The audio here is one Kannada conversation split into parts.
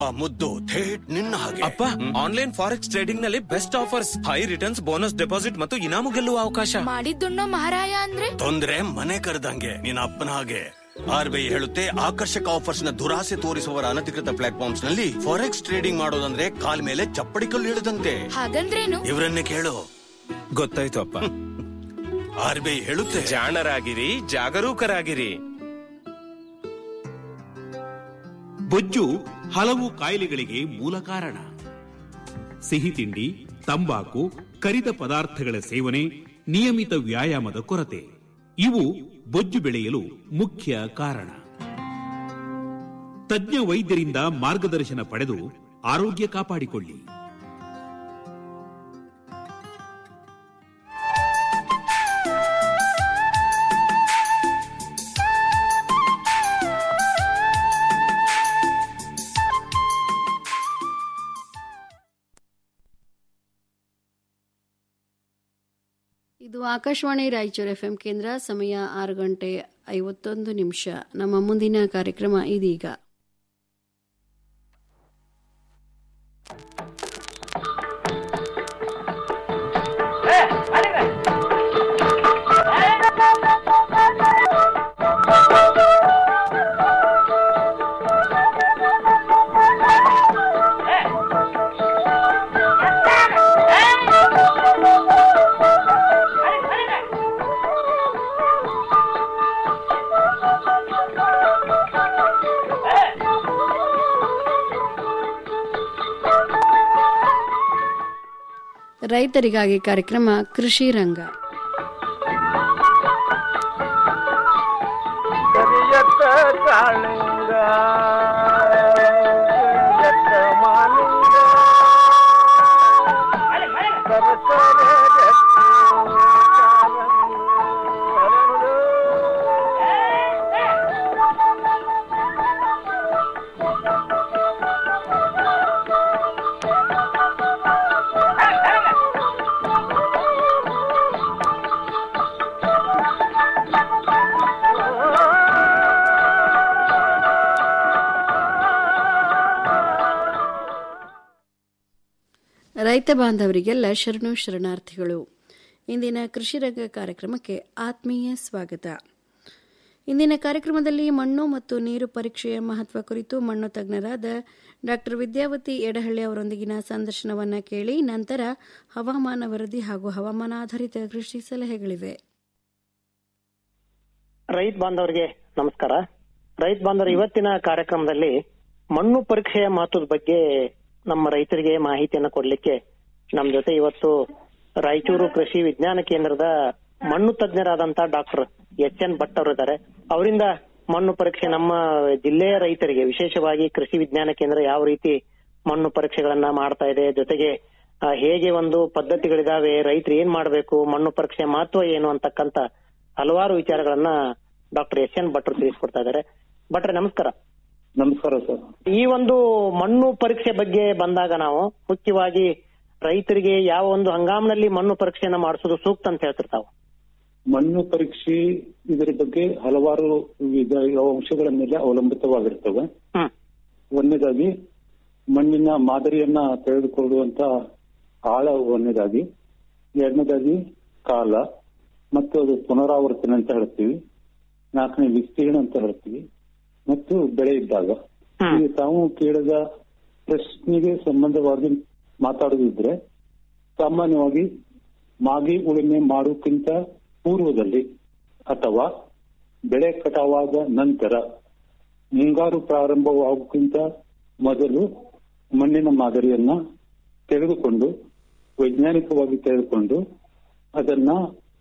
ಆ ಮುದ್ದು ಥೇಟ್ ನಿನ್ನ ಹಾಗೆ ಅಪ್ಪ ಆನ್ಲೈನ್ ಫಾರೆಕ್ಸ್ ಟ್ರೇಡಿಂಗ್ ನಲ್ಲಿ best offers high returns bonus deposit ಮತ್ತು ಇನಾಮು ಗೆಲ್ಲುವ ಅವಕಾಶ ಮಾಡಿದ್ದುಣ್ಣೋ ಮಹಾರಾಯ ಅಂದ್ರೆ ತೊಂದ್ರೆ ಮನೆ ಕರೆದಂಗೆ ನಿನ್ನ ಅಪ್ಪನ ಹಾಗೆ ಆರ್ ಬಿ ಐ ಹೇಳುತ್ತೆ ಆಕರ್ಷಕ ಆಫರ್ಸ್ ನ ದುರಾಸೆ ತೋರಿಸುವವರ ಅನಧಿಕೃತ ಪ್ಲಾಟ್ಫಾರ್ಮ್ಸ್ ನಲ್ಲಿ ಫಾರೆಕ್ಸ್ ಟ್ರೇಡಿಂಗ್ ಮಾಡೋದಂದ್ರೆ ಕಾಲ್ ಮೇಲೆ ಚಪ್ಪಡಿ ಕಲ್ಲು ಇಳಿದಂತೆ ಹಾಗಂದ್ರೇನು ಇವರನ್ನೇ ಕೇಳು ಗೊತ್ತಾಯ್ತು ಅಪ್ಪ ಆರ್ ಬಿ ಐ ಹೇಳುತ್ತೆ ಜಾಣರಾಗಿರಿ ಜಾಗರೂಕರಾಗಿರಿ ಬೊಜ್ಜು ಹಲವು ಕಾಯಿಲೆಗಳಿಗೆ ಮೂಲ ಕಾರಣ ಸಿಹಿ ತಿಂಡಿ ತಂಬಾಕು ಕರಿದ ಪದಾರ್ಥಗಳ ಸೇವನೆ ನಿಯಮಿತ ವ್ಯಾಯಾಮದ ಕೊರತೆ ಇವು ಬೊಜ್ಜು ಬೆಳೆಯಲು ಮುಖ್ಯ ಕಾರಣ ತಜ್ಞ ವೈದ್ಯರಿಂದ ಮಾರ್ಗದರ್ಶನ ಪಡೆದು ಆರೋಗ್ಯ ಕಾಪಾಡಿಕೊಳ್ಳಿ ಇದು ಆಕಾಶವಾಣಿ ರಾಯಚೂರು ಎಫ್ಎಂ ಕೇಂದ್ರ ಸಮಯ ಆರು ಗಂಟೆ ಐವತ್ತೊಂದು ನಿಮಿಷ ನಮ್ಮ ಮುಂದಿನ ಕಾರ್ಯಕ್ರಮ ಇದೀಗ ರೈತರಿಗಾಗಿ ಕಾರ್ಯಕ್ರಮ ಕೃಷಿ ರಂಗ ಕರಿಯತ್ತ ಕಾಳಿಂಗ ಕರಿಯತ್ತ ಮಾಲಿಂಗ ಸರಸರ ಗಟ್ಟಿ ಕಾರಂಗ ಹರಳು. ರೈತ ಬಾಂಧವರಿಗೆಲ್ಲ ಶರಣು ಶರಣಾರ್ಥಿಗಳು ಇಂದಿನ ಕೃಷಿ ರಂಗ ಕಾರ್ಯಕ್ರಮಕ್ಕೆ ಆತ್ಮೀಯ ಸ್ವಾಗತ ಇಂದಿನ ಕಾರ್ಯಕ್ರಮದಲ್ಲಿ ಮಣ್ಣು ಮತ್ತು ನೀರು ಪರೀಕ್ಷೆಯ ಮಹತ್ವ ಕುರಿತು ಮಣ್ಣು ತಜ್ಞರಾದ ಡಾಕ್ಟರ್ ವಿದ್ಯಾವತಿ ಎಡಹಳ್ಳಿ ಅವರೊಂದಿಗಿನ ಸಂದರ್ಶನವನ್ನ ಕೇಳಿ ನಂತರ ಹವಾಮಾನ ವರದಿ ಹಾಗೂ ಹವಾಮಾನ ಆಧಾರಿತ ಕೃಷಿ ಸಲಹೆಗಳಿವೆ ರೈತ ಬಾಂಧವರಿಗೆ ನಮಸ್ಕಾರ ರೈತ ಬಾಂಧವರು ಇವತ್ತಿನ ಕಾರ್ಯಕ್ರಮದಲ್ಲಿ ಮಣ್ಣು ಪರೀಕ್ಷೆಯ ಮಹತ್ವದ ಬಗ್ಗೆ ನಮ್ಮ ರೈತರಿಗೆ ಮಾಹಿತಿಯನ್ನು ಕೊಡ್ಲಿಕ್ಕೆ ನಮ್ಮ ಜೊತೆ ಇವತ್ತು ರಾಯಚೂರು ಕೃಷಿ ವಿಜ್ಞಾನ ಕೇಂದ್ರದ ಮಣ್ಣು ತಜ್ಞರಾದಂತ ಡಾಕ್ಟರ್ ಎಚ್ ಎನ್ ಭಟ್ ಅವರು ಇದ್ದಾರೆ ಅವರಿಂದ ಮಣ್ಣು ಪರೀಕ್ಷೆ ನಮ್ಮ ಜಿಲ್ಲೆಯ ರೈತರಿಗೆ ವಿಶೇಷವಾಗಿ ಕೃಷಿ ವಿಜ್ಞಾನ ಕೇಂದ್ರ ಯಾವ ರೀತಿ ಮಣ್ಣು ಪರೀಕ್ಷೆಗಳನ್ನ ಮಾಡ್ತಾ ಇದೆ ಜೊತೆಗೆ ಆ, ಹೇಗೆ ಒಂದು ಪದ್ಧತಿಗಳಿದಾವೆ ರೈತರು ಏನ್ ಮಾಡಬೇಕು ಮಣ್ಣು ಪರೀಕ್ಷೆ ಮಹತ್ವ ಏನು ಅಂತಕ್ಕಂತ ಹಲವಾರು ವಿಚಾರಗಳನ್ನ ಡಾಕ್ಟರ್ ಎಸ್ ಎನ್ ಭಟ್ರು ತಿಳಿಸ್ಕೊಡ್ತಾ ಇದ್ದಾರೆ ಭಟ್ರೆ ನಮಸ್ಕಾರ ನಮಸ್ಕಾರ ಸರ್ ಈ ಒಂದು ಮಣ್ಣು ಪರೀಕ್ಷೆ ಬಗ್ಗೆ ಬಂದಾಗ ನಾವು ಮುಖ್ಯವಾಗಿ ರೈತರಿಗೆ ಯಾವ ಒಂದು ಹಂಗಾಮಿನಲ್ಲಿ ಮಣ್ಣು ಪರೀಕ್ಷೆಯನ್ನ ಮಾಡಿಸೋದು ಸೂಕ್ತ ಅಂತ ಹೇಳ್ತಿರ್ತಾವ ಮಣ್ಣು ಪರೀಕ್ಷೆ ಇದರ ಬಗ್ಗೆ ಹಲವಾರು ವಿವಿಧ ಅಂಶಗಳ ಮೇಲೆ ಅವಲಂಬಿತವಾಗಿರ್ತವೆ ಹ್ಮ್ ಒಂದನೇದಾಗಿ ಮಣ್ಣಿನ ಮಾದರಿಯನ್ನ ತೆಗೆದುಕೊಳ್ಳುವಂತ ಆಳ ಒಂದನೇದಾಗಿ ಎರಡನೇದಾಗಿ ಕಾಲ ಮತ್ತು ಅದು ಪುನರಾವರ್ತನೆ ಅಂತ ಹೇಳ್ತೀವಿ ನಾಲ್ಕನೇ ವಿಸ್ತೀರ್ಣ ಅಂತ ಹೇಳ್ತೀವಿ ಮತ್ತು ಬೆಳೆ ಇದ್ದಾಗ ಈಗ ತಾವು ಕೇಳಿದ ಪ್ರಶ್ನೆಗೆ ಸಂಬಂಧವಾಗಿ ಮಾತಾಡೋದಿದ್ರೆ ಸಾಮಾನ್ಯವಾಗಿ ಮಾಗಿ ಉಳುಮೆ ಮಾಡೋಕ್ಕಿಂತ ಪೂರ್ವದಲ್ಲಿ ಅಥವಾ ಬೆಳೆ ಕಟಾವಾದ ನಂತರ ಮುಂಗಾರು ಪ್ರಾರಂಭವಾಗೋಕ್ಕಿಂತ ಮೊದಲು ಮಣ್ಣಿನ ಮಾದರಿಯನ್ನ ತೆಗೆದುಕೊಂಡು ವೈಜ್ಞಾನಿಕವಾಗಿ ತೆಗೆದುಕೊಂಡು ಅದನ್ನ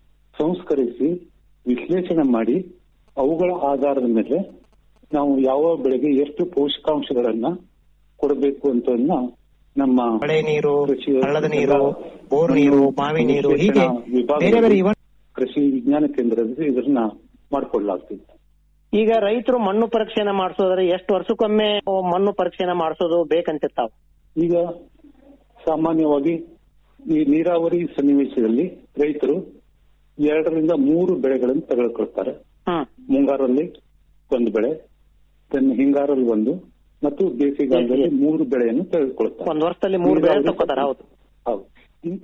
ಸಂಸ್ಕರಿಸಿ ವಿಶ್ಲೇಷಣೆ ಮಾಡಿ ಅವುಗಳ ಆಧಾರದ ಮೇಲೆ ನಾವು ಯಾವ ಬೆಳೆಗೆ ಎಷ್ಟು ಪೋಷಕಾಂಶಗಳನ್ನ ಕೊಡಬೇಕು ಅಂತ ನಮ್ಮ ಮಳೆ ನೀರು ಕೃಷಿ ಹಳ್ಳದ ನೀರು ಬೋರ್ ನೀರು ಬಾವಿ ನೀರು ಹೀಗೆ ಬೇರೆ ಬೇರೆ ಇವ ಕೃಷಿ ವಿಜ್ಞಾನ ಕೇಂದ್ರದಲ್ಲಿ ಇದನ್ನ ಮಾಡಿಕೊಳ್ಳಲಾಗ್ತಿದೆ ಈಗ ರೈತರು ಮಣ್ಣು ಪರೀಕ್ಷೆನ ಮಾಡಿಸೋದ್ರೆ ಎಷ್ಟು ವರ್ಷಕ್ಕೊಮ್ಮೆ ಮಣ್ಣು ಪರೀಕ್ಷೆನ ಮಾಡಿಸೋದು ಬೇಕಂತಿರ್ತಾವ ಈಗ ಸಾಮಾನ್ಯವಾಗಿ ಈ ನೀರಾವರಿ ಸನ್ನಿವೇಶದಲ್ಲಿ ರೈತರು ಎರಡರಿಂದ ಮೂರು ಬೆಳೆಗಳನ್ನು ತೆಗೆದುಕೊಳ್ತಾರೆ ಮುಂಗಾರಲ್ಲಿ ಒಂದು ಬೆಳೆ ದೆನ್ ಹಿಂಗಾರಲ್ಲಿ ಒಂದು ಮತ್ತು ಬೇಸಿಗೆಗಾಲದಲ್ಲಿ ಮೂರು ಬೆಳೆಯನ್ನು ತೆಗೆದುಕೊಳ್ತಾರೆ ಒಂದ್ ವರ್ಷದಲ್ಲಿ ಮೂರು ಬೆಳೆ ತಕ್ಕೋತಾರ ಹೌದು ಹೌದು ಇಂಥ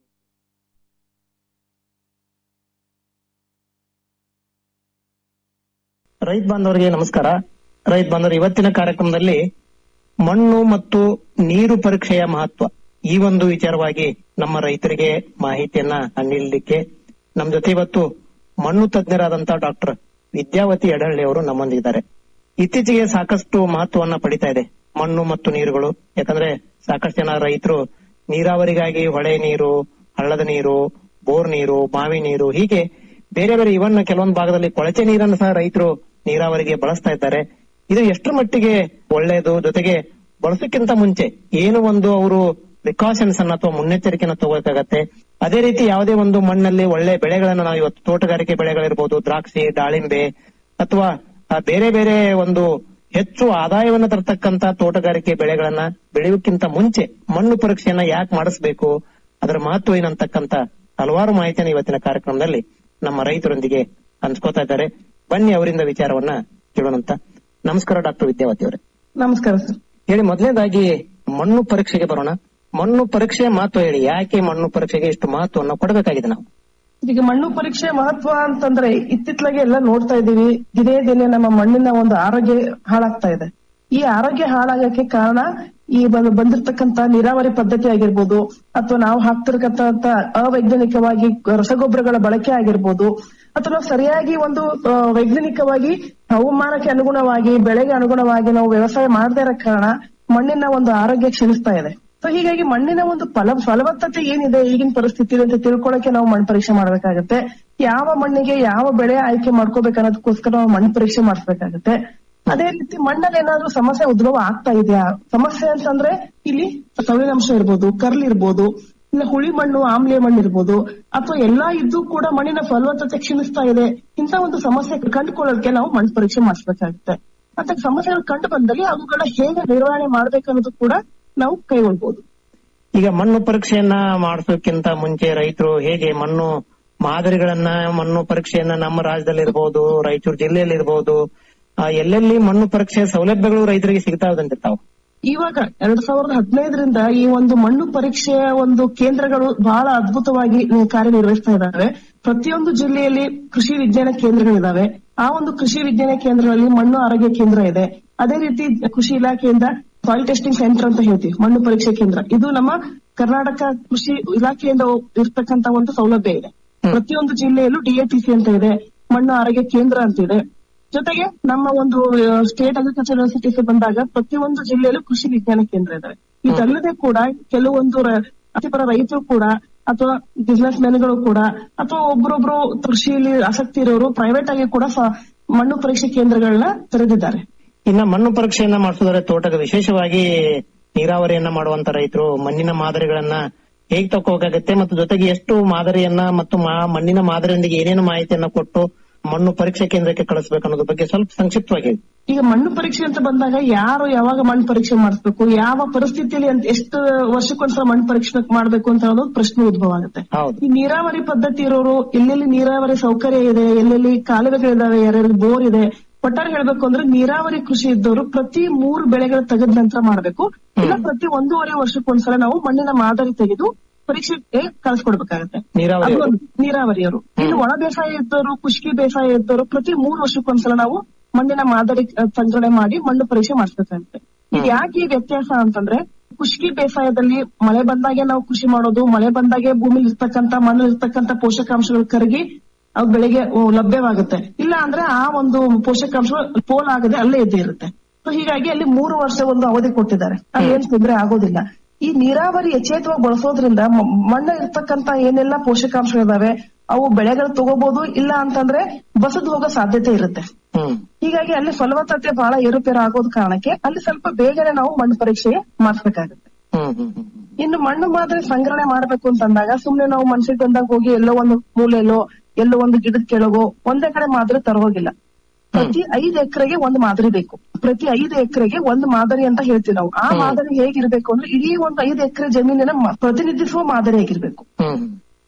ರೈತ ಬಾಂಧವರಿಗೆ ನಮಸ್ಕಾರ ರೈತ ಬಾಂಧವರು ಇವತ್ತಿನ ಕಾರ್ಯಕ್ರಮದಲ್ಲಿ ಮಣ್ಣು ಮತ್ತು ನೀರು ಪರೀಕ್ಷೆಯ ಮಹತ್ವ ಈ ಒಂದು ವಿಚಾರವಾಗಿ ನಮ್ಮ ರೈತರಿಗೆ ಮಾಹಿತಿಯನ್ನ ನೀಡಲಿಕ್ಕೆ ನಮ್ಮ ಜೊತೆ ಇವತ್ತು ಮಣ್ಣು ತಜ್ಞರಾದಂತ ಡಾಕ್ಟರ್ ವಿದ್ಯಾವತಿ ಎಡಹಳ್ಳಿ ಅವರು ನಮ್ಮೊಂದಿದ್ದಾರೆ ಇತ್ತೀಚೆಗೆ ಸಾಕಷ್ಟು ಮಹತ್ವವನ್ನ ಪಡಿತಾ ಇದೆ ಮಣ್ಣು ಮತ್ತು ನೀರುಗಳು ಯಾಕಂದ್ರೆ ಸಾಕಷ್ಟು ಜನ ರೈತರು ನೀರಾವರಿಗಾಗಿ ಹೊಳೆ ನೀರು ಹಳ್ಳದ ನೀರು ಬೋರ್ ನೀರು ಬಾವಿ ನೀರು ಹೀಗೆ ಬೇರೆ ಬೇರೆ ಇವನ್ ಕೆಲವೊಂದು ಭಾಗದಲ್ಲಿ ಕೊಳಚೆ ನೀರನ್ನು ಸಹ ರೈತರು ನೀರಾವರಿಗೆ ಬಳಸ್ತಾ ಇದ್ದಾರೆ ಇದು ಎಷ್ಟರ ಮಟ್ಟಿಗೆ ಒಳ್ಳೆಯದು ಜೊತೆಗೆ ಬಳಸೋಕ್ಕಿಂತ ಮುಂಚೆ ಏನು ಒಂದು ಅವರು ಪ್ರಿಕಾಷನ್ಸ್ ಅನ್ನ ಅಥವಾ ಮುನ್ನೆಚ್ಚರಿಕೆನ ತಗೋಬೇಕಾಗತ್ತೆ ಅದೇ ರೀತಿ ಯಾವುದೇ ಒಂದು ಮಣ್ಣಲ್ಲಿ ಒಳ್ಳೆ ಬೆಳೆಗಳನ್ನ ನಾವು ಇವತ್ತು ತೋಟಗಾರಿಕೆ ಬೆಳೆಗಳಿರ್ಬೋದು ದ್ರಾಕ್ಷಿ ದಾಳಿಂಬೆ ಅಥವಾ ಆ, ಬೇರೆ ಬೇರೆ ಒಂದು ಹೆಚ್ಚು ಆದಾಯವನ್ನ ತರತಕ್ಕಂತ ತೋಟಗಾರಿಕೆ ಬೆಳೆಗಳನ್ನ ಬೆಳೆಯೋಕ್ಕಿಂತ ಮುಂಚೆ ಮಣ್ಣು ಪರೀಕ್ಷೆಯನ್ನ ಯಾಕೆ ಮಾಡಿಸ್ಬೇಕು ಅದರ ಮಹತ್ವ ಏನಂತಕ್ಕಂತ ಹಲವಾರು ಮಾಹಿತಿಯನ್ನು ಇವತ್ತಿನ ಕಾರ್ಯಕ್ರಮದಲ್ಲಿ ನಮ್ಮ ರೈತರೊಂದಿಗೆ ಹಂಚ್ಕೋತಾ ಇದ್ದಾರೆ ಬನ್ನಿ ಅವರಿಂದ ವಿಚಾರವನ್ನ ಕೇಳೋಣಂತ ನಮಸ್ಕಾರ ಡಾಕ್ಟರ್ ವಿದ್ಯಾವತಿ ಅವರೇ ನಮಸ್ಕಾರ ಸರ್ ಹೇಳಿ ಮೊದಲನೇದಾಗಿ ಮಣ್ಣು ಪರೀಕ್ಷೆಗೆ ಬರೋಣ ಮಣ್ಣು ಪರೀಕ್ಷೆಯ ಮಹತ್ವ ಹೇಳಿ ಯಾಕೆ ಮಣ್ಣು ಪರೀಕ್ಷೆಗೆ ಇಷ್ಟು ಮಹತ್ವವನ್ನು ಕೊಡಬೇಕಾಗಿದೆ ನಾವು ಈಗ ಮಣ್ಣು ಪರೀಕ್ಷೆ ಮಹತ್ವ ಅಂತಂದ್ರೆ ಇತ್ತಿತ್ಲಾಗೆ ಎಲ್ಲ ನೋಡ್ತಾ ಇದೀವಿ ದಿನೇ ದಿನೇ ನಮ್ಮ ಮಣ್ಣಿನ ಒಂದು ಆರೋಗ್ಯ ಹಾಳಾಗ್ತಾ ಇದೆ ಈ ಆರೋಗ್ಯ ಹಾಳಾಗಕ್ಕೆ ಕಾರಣ ಈ ಬಂದ್- ಬಂದಿರ್ತಕ್ಕಂತ ನೀರಾವರಿ ಪದ್ಧತಿ ಆಗಿರ್ಬೋದು ಅಥವಾ ನಾವು ಹಾಕ್ತಿರ್ತಕ್ಕಂತ ಅವೈಜ್ಞಾನಿಕವಾಗಿ ರಸಗೊಬ್ಬರಗಳ ಬಳಕೆ ಆಗಿರ್ಬೋದು ಅಥವಾ ಸರಿಯಾಗಿ ಒಂದು ಆ, ವೈಜ್ಞಾನಿಕವಾಗಿ ಹವಾಮಾನಕ್ಕೆ ಅನುಗುಣವಾಗಿ ಬೆಳೆಗೆ ಅನುಗುಣವಾಗಿ ನಾವು ವ್ಯವಸಾಯ ಮಾಡದೇ ಇರೋ ಕಾರಣ ಮಣ್ಣಿನ ಒಂದು ಆರೋಗ್ಯ ಕ್ಷೀಣಿಸ್ತಾ ಇದೆ ಸೊ ಹೀಗಾಗಿ ಮಣ್ಣಿನ ಒಂದು ಫಲ ಫಲವತ್ತತೆ ಏನಿದೆ ಈಗಿನ ಪರಿಸ್ಥಿತಿ ಅಂತ ತಿಳ್ಕೊಳಕ್ಕೆ ನಾವು ಮಣ್ಣು ಪರೀಕ್ಷೆ ಮಾಡ್ಬೇಕಾಗತ್ತೆ ಯಾವ ಮಣ್ಣಿಗೆ ಯಾವ ಬೆಳೆ ಆಯ್ಕೆ ಮಾಡ್ಕೋಬೇಕು ಅನ್ನೋದಕ್ಕೋಸ್ಕರ ನಾವು ಮಣ್ಣು ಪರೀಕ್ಷೆ ಮಾಡಿಸ್ಬೇಕಾಗತ್ತೆ ಅದೇ ರೀತಿ ಮಣ್ಣಲ್ಲಿ ಏನಾದ್ರೂ ಸಮಸ್ಯೆ ಉದ್ಭವ ಆಗ್ತಾ ಇದೆಯಾ ಸಮಸ್ಯೆ ಅಂತಂದ್ರೆ ಇಲ್ಲಿ ಸವಿನಾಂಶ ಇರ್ಬೋದು ಕರ್ಲ್ ಇರ್ಬೋದು ಇಲ್ಲ ಹುಳಿ ಮಣ್ಣು ಆಮ್ಲೆ ಮಣ್ಣು ಇರ್ಬೋದು ಅಥವಾ ಎಲ್ಲಾ ಇದ್ದು ಕೂಡ ಮಣ್ಣಿನ ಫಲವತ್ತತೆ ಕ್ಷೀಣಿಸ್ತಾ ಇದೆ ಇಂತ ಒಂದು ಸಮಸ್ಯೆ ಕಂಡುಕೊಳ್ಳೋದಕ್ಕೆ ನಾವು ಮಣ್ಣು ಪರೀಕ್ಷೆ ಮಾಡಿಸ್ಬೇಕಾಗುತ್ತೆ ಮತ್ತೆ ಸಮಸ್ಯೆಗಳು ಕಂಡು ಬಂದಲ್ಲಿ ಅವುಗಳ ಹೇಗೆ ನಿರ್ವಹಣೆ ಮಾಡ್ಬೇಕು ಅನ್ನೋದು ಕೂಡ ನಾವು ಕೈಗೊಳ್ಬಹುದು ಈಗ ಮಣ್ಣು ಪರೀಕ್ಷೆಯನ್ನ ಮಾಡಿಸೋಕ್ಕಿಂತ ಮುಂಚೆ ರೈತರು ಹೇಗೆ ಮಣ್ಣು ಮಾದರಿಗಳನ್ನ ಮಣ್ಣು ಪರೀಕ್ಷೆಯನ್ನ ನಮ್ಮ ರಾಜ್ಯದಲ್ಲಿ ಇರ್ಬೋದು ರಾಯಚೂರು ಜಿಲ್ಲೆಯಲ್ಲಿ ಇರ್ಬೋದು ಆ, ಎಲ್ಲೆಲ್ಲಿ ಮಣ್ಣು ಪರೀಕ್ಷೆಯ ಸೌಲಭ್ಯಗಳು ರೈತರಿಗೆ ಸಿಗ್ತಾ ಇದಂತಿರ್ತಾವ ಇವಾಗ ಎರಡ್ ಸಾವಿರದ ಹದಿನೈದರಿಂದ ಈ ಒಂದು ಮಣ್ಣು ಪರೀಕ್ಷೆಯ ಒಂದು ಕೇಂದ್ರಗಳು ಬಹಳ ಅದ್ಭುತವಾಗಿ ಕಾರ್ಯನಿರ್ವಹಿಸ್ತಾ ಇದ್ದಾವೆ ಪ್ರತಿಯೊಂದು ಜಿಲ್ಲೆಯಲ್ಲಿ ಕೃಷಿ ವಿಜ್ಞಾನ ಕೇಂದ್ರಗಳಿದಾವೆ ಆ ಒಂದು ಕೃಷಿ ವಿಜ್ಞಾನ ಕೇಂದ್ರಗಳಲ್ಲಿ ಮಣ್ಣು ಆರೋಗ್ಯ ಕೇಂದ್ರ ಇದೆ ಅದೇ ರೀತಿ ಕೃಷಿ ಇಲಾಖೆಯಿಂದ ಸಾಯಿಲ್ ಟೆಸ್ಟಿಂಗ್ ಸೆಂಟರ್ ಅಂತ ಹೇಳ್ತೀವಿ ಮಣ್ಣು ಪರೀಕ್ಷೆ ಕೇಂದ್ರ ಇದು ನಮ್ಮ ಕರ್ನಾಟಕ ಕೃಷಿ ಇಲಾಖೆಯಿಂದ ಇರ್ತಕ್ಕಂತ ಒಂದು ಸೌಲಭ್ಯ ಇದೆ ಪ್ರತಿಯೊಂದು ಜಿಲ್ಲೆಯಲ್ಲೂ ಡಿಎಟಿಸಿ ಅಂತ ಇದೆ ಮಣ್ಣು ಆರೋಗ್ಯ ಕೇಂದ್ರ ಅಂತ ಇದೆ ಜೊತೆಗೆ ನಮ್ಮ ಒಂದು ಸ್ಟೇಟ್ ಅಗ್ರಿಕಲ್ಚರ್ ಯೂನಿವರ್ಸಿಟೀಸ್ ಬಂದಾಗ ಪ್ರತಿಯೊಂದು ಜಿಲ್ಲೆಯಲ್ಲೂ ಕೃಷಿ ವಿಜ್ಞಾನ ಕೇಂದ್ರ ಇದಾವೆ ಇದಲ್ಲದೆ ಕೂಡ ಕೆಲವೊಂದು ರ- ವೃತ್ತಿಪರ ರೈತರು ಕೂಡ ಅಥವಾ ಬಿಸ್ನೆಸ್ ಮೆನ್ಗಳು ಕೂಡ ಅಥವಾ ಒಬ್ರೊಬ್ರು ಕೃಷಿಯಲ್ಲಿ ಆಸಕ್ತಿ ಇರೋರು ಪ್ರೈವೇಟ್ ಆಗಿ ಕೂಡ ಸ- ಮಣ್ಣು ಪರೀಕ್ಷೆ ಕೇಂದ್ರಗಳನ್ನ ತೆರೆದಿದ್ದಾರೆ ಇನ್ನ ಮಣ್ಣು ಪರೀಕ್ಷೆಯನ್ನ ಮಾಡಿಸೋದ್ರೆ ತೋಟದ ವಿಶೇಷವಾಗಿ ನೀರಾವರಿಯನ್ನ ಮಾಡುವಂತ ರೈತರು ಮಣ್ಣಿನ ಮಾದರಿಗಳನ್ನ ಹೇಗ್ ತಗೋಬೇಕಾಗತ್ತೆ ಮತ್ತು ಜೊತೆಗೆ ಎಷ್ಟು ಮಾದರಿಯನ್ನ ಮತ್ತು ಮಾ- ಮಣ್ಣಿನ ಮಾದರಿಯೊಂದಿಗೆ ಏನೇನು ಮಾಹಿತಿಯನ್ನ ಕೊಟ್ಟು ಮಣ್ಣು ಪರೀಕ್ಷೆ ಕೇಂದ್ರಕ್ಕೆ ಕಳಿಸ್ಬೇಕು ಅನ್ನೋದ್ರ ಬಗ್ಗೆ ಸ್ವಲ್ಪ ಸಂಕ್ಷಿಪ್ತವಾಗಿ ಹೇಳಿ. ಈಗ ಮಣ್ಣು ಪರೀಕ್ಷೆ ಅಂತ ಬಂದಾಗ ಯಾರು ಯಾವಾಗ ಮಣ್ಣು ಪರೀಕ್ಷೆ ಮಾಡಿಸ್ಬೇಕು ಯಾವ ಪರಿಸ್ಥಿತಿಯಲ್ಲಿ ಅಂತ ಎಷ್ಟು ವರ್ಷಕ್ಕೊಂದ್ಸಲ ಮಣ್ಣು ಪರೀಕ್ಷೆ ಮಾಡ್ಬೇಕು ಅಂತ ಅನ್ನೋದು ಪ್ರಶ್ನೆ ಉದ್ಭವ ಆಗುತ್ತೆ ಹೌದು ಈ ನೀರಾವರಿ ಪದ್ಧತಿ ಇರೋರು ಎಲ್ಲೆಲ್ಲಿ ನೀರಾವರಿ ಸೌಕರ್ಯ ಇದೆ ಎಲ್ಲೆಲ್ಲಿ ಕಾಲುವೆಗಳಿದಾವೆ ಯಾರ್ಯಾರು ಬೋರ್ ಇದೆ ಒಟ್ಟಾರೆ ಹೇಳ್ಬೇಕು ಅಂದ್ರೆ ನೀರಾವರಿ ಕೃಷಿ ಇದ್ದವರು ಪ್ರತಿ ಮೂರು ಬೆಳೆಗಳು ತೆಗೆದ ನಂತರ ಮಾಡ್ಬೇಕು ಇಲ್ಲ ಪ್ರತಿ ಒಂದೂವರೆ ವರ್ಷಕ್ಕೊಂದ್ಸಲ ನಾವು ಮಣ್ಣಿನ ಮಾದರಿ ತೆಗೆದು ಪರೀಕ್ಷೆಗೆ ಕಳಿಸ್ಕೊಡ್ಬೇಕಾಗತ್ತೆ ನೀರಾವರಿ ಅದು ಒಂದು ನೀರಾವರಿಯವರು ಇನ್ನು ಒಣ ಬೇಸಾಯ ಇದ್ದವರು ಖುಷ್ಕಿ ಬೇಸಾಯ ಇದ್ದವರು ಪ್ರತಿ ಮೂರು ವರ್ಷಕ್ಕೊಂದ್ಸಲ ನಾವು ಮಣ್ಣಿನ ಮಾದರಿ ಅಹ್, ಸಂಗ್ರಹಣೆ ಮಾಡಿ ಮಣ್ಣು ಪರೀಕ್ಷೆ ಮಾಡಿಸ್ಬೇಕಾಗುತ್ತೆ ಇದು ಯಾಕೆ ಈ ವ್ಯತ್ಯಾಸ ಅಂತಂದ್ರೆ ಖುಷ್ಕಿ ಬೇಸಾಯದಲ್ಲಿ ಮಳೆ ಬಂದಾಗೆ ನಾವು ಕೃಷಿ ಮಾಡೋದು ಮಳೆ ಬಂದಾಗೆ ಭೂಮಿಲಿ ಇರ್ತಕ್ಕಂತ ಮಣ್ಣು ಇರ್ತಕ್ಕಂತ ಪೋಷಕಾಂಶಗಳು ಕರಗಿ ಅವು ಬೆಳೆಗೆ ಅಹ್, ಲಭ್ಯವಾಗುತ್ತೆ ಇಲ್ಲ ಅಂದ್ರೆ ಆ ಒಂದು ಪೋಷಕಾಂಶಗಳು ಪೋಲ್ ಆಗದೆ ಅಲ್ಲೇ ಇದ್ದೇ ಇರುತ್ತೆ ಸೊ ಹೀಗಾಗಿ ಅಲ್ಲಿ ಮೂರು ವರ್ಷ ಒಂದು ಅವಧಿ ಕೊಟ್ಟಿದ್ದಾರೆ ಅಲ್ಲಿ ಏನ್ ತೊಂದರೆ ಆಗೋದಿಲ್ಲ ಈ ನೀರಾವರಿ ಯಥೇಚ್ಛವಾಗಿ ಬಳಸೋದ್ರಿಂದ ಮ- ಮಣ್ಣ ಇರ್ತಕ್ಕಂತ ಏನೆಲ್ಲ ಪೋಷಕಾಂಶಗಳಿದಾವೆ ಅವು ಬೆಳೆಗಳು ತಗೋಬಹುದು ಇಲ್ಲ ಅಂತಂದ್ರೆ ಬಸದ್ ಹೋಗೋ ಸಾಧ್ಯತೆ ಇರುತ್ತೆ ಹ್ಮ್ ಹೀಗಾಗಿ ಅಲ್ಲಿ ಫಲವತ್ತತೆ ಬಹಳ ಏರುಪೇರು ಆಗೋದ್ ಕಾರಣಕ್ಕೆ ಅಲ್ಲಿ ಸ್ವಲ್ಪ ಬೇಗನೆ ನಾವು ಮಣ್ಣು ಪರೀಕ್ಷೆ ಮಾಡಿಸ್ಬೇಕಾಗುತ್ತೆ ಹ್ಮ್ ಹ್ಮ್ ಹ್ಮ್ ಇನ್ನು ಮಣ್ಣು ಮಾದರಿ ಸಂಗ್ರಹಣೆ ಮಾಡ್ಬೇಕು ಅಂತಂದಾಗ ಸುಮ್ನೆ ನಾವು ಮನ್ಸಿಗೆ ಬಂದಾಗ ಹೋಗಿ ಎಲ್ಲೋ ಒಂದು ಮೂಲೆಯಲ್ಲೋ ಎಲ್ಲೋ ಒಂದು ಗಿಡದ ಕೆಳಗೋ ಒಂದೇ ಕಡೆ ಮಾದರಿ ತರೋಗಿಲ್ಲ ಪ್ರತಿ ಐದು ಎಕರೆಗೆ ಒಂದು ಮಾದರಿ ಬೇಕು ಪ್ರತಿ ಐದು ಎಕರೆಗೆ ಒಂದು ಮಾದರಿ ಅಂತ ಹೇಳ್ತೀವಿ ನಾವು ಆ ಮಾದರಿ ಹೇಗಿರ್ಬೇಕು ಅಂದ್ರೆ ಇಡೀ ಒಂದು ಐದು ಎಕರೆ ಜಮೀನಿನ ಮ- ಪ್ರತಿನಿಧಿಸುವ ಮಾದರಿ ಆಗಿರ್ಬೇಕು ಹ್ಮ್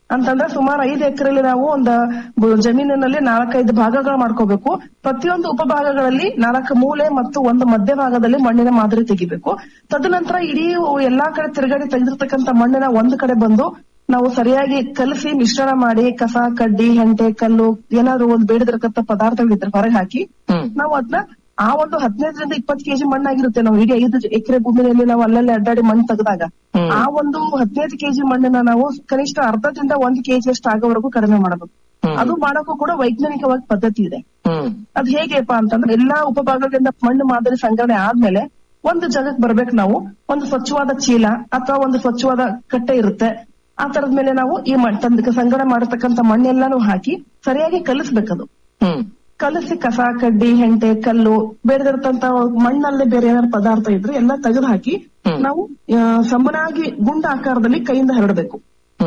ಅಂತಂದ್ರೆ ಸುಮಾರು ಐದು ಎಕರೆಯಲ್ಲಿ ನಾವು ಒಂದು ಬ- ಜಮೀನಿನಲ್ಲಿ ನಾಲ್ಕೈದು ಭಾಗಗಳು ಮಾಡ್ಕೋಬೇಕು ಪ್ರತಿಯೊಂದು ಉಪಭಾಗಗಳಲ್ಲಿ ನಾಲ್ಕು ಮೂಲೆ ಮತ್ತು ಒಂದು ಮಧ್ಯಭಾಗದಲ್ಲಿ ಮಣ್ಣಿನ ಮಾದರಿ ತೆಗಿಬೇಕು ತದನಂತರ ಇಡೀ ಎಲ್ಲಾ ಕಡೆ ತಿರುಗಾಡಿ ತೆಗೆದಿರ್ತಕ್ಕಂಥ ಮಣ್ಣಿನ ಒಂದು ಕಡೆ ಬಂದು ನಾವು ಸರಿಯಾಗಿ ಕಲಸಿ ಮಿಶ್ರಣ ಮಾಡಿ ಕಸ ಕಡ್ಡಿ ಹೆಂಟೆ ಕಲ್ಲು ಏನಾದ್ರು ಒಂದು ಬೇಡದಿರತಕ್ಕಂಥ ಪದಾರ್ಥಗಳಿದ್ರೆ ಹೊರಗೆ ಹಾಕಿ ನಾವು ಅದನ್ನ ಆ ಒಂದು ಹದಿನೈದರಿಂದ ಇಪ್ಪತ್ತು ಕೆಜಿ ಮಣ್ಣಾಗಿರುತ್ತೆ ನಾವು ಇಡೀ ಐದು ಎಕರೆ ಭೂಮಿಯಲ್ಲಿ ನಾವು ಅಲ್ಲಲ್ಲಿ ಅಡ್ಡಾಡಿ ಮಣ್ಣು ತೆಗೆದಾಗ ಆ ಒಂದು ಹದಿನೈದು ಕೆಜಿ ಮಣ್ಣನ್ನ ನಾವು ಕನಿಷ್ಠ ಅರ್ಧದಿಂದ ಒಂದು ಕೆಜಿ ಅಷ್ಟು ಆಗೋವರೆಗೂ ಕಡಿಮೆ ಮಾಡಬೇಕು ಅದು ಮಾಡೋಕ್ಕೂ ಕೂಡ ವೈಜ್ಞಾನಿಕವಾಗಿ ಪದ್ಧತಿ ಇದೆ ಅದ್ ಹೇಗೆಪ್ಪ ಅಂತಂದ್ರೆ ಎಲ್ಲಾ ಉಪಭಾಗಗಳಿಂದ ಮಣ್ಣು ಮಾದರಿ ಸಂಗ್ರಹಣೆ ಆದ್ಮೇಲೆ ಒಂದು ಜಾಗಕ್ಕೆ ಬರ್ಬೇಕು ನಾವು ಒಂದು ಸ್ವಚ್ಛವಾದ ಚೀಲ ಅಥವಾ ಒಂದು ಸ್ವಚ್ಛವಾದ ಕಟ್ಟೆ ಇರುತ್ತೆ ಆ ತರದ ಮೇಲೆ ನಾವು ಈ ಮಣ್ ತಂದ ಸಂಗ್ರಹಣೆ ಮಾಡತಕ್ಕಂತ ಮಣ್ಣೆಲ್ಲಾನು ಹಾಕಿ ಸರಿಯಾಗಿ ಕಲಿಸ್ಬೇಕದು ಕಲಸಿ ಕಸ ಕಡ್ಡಿ ಹೆಂಟೆ ಕಲ್ಲು ಬೇಡದಿರ್ತಂತ ಮಣ್ಣಲ್ಲಿ ಬೇರೆ ಏನಾದ್ರು ಪದಾರ್ಥ ಇದ್ರೆ ಎಲ್ಲ ತೆಗೆದು ಹಾಕಿ ನಾವು ಆ, ಸಮನಾಗಿ ಗುಂಡ ಆಕಾರದಲ್ಲಿ ಕೈಯಿಂದ ಹರಡಬೇಕು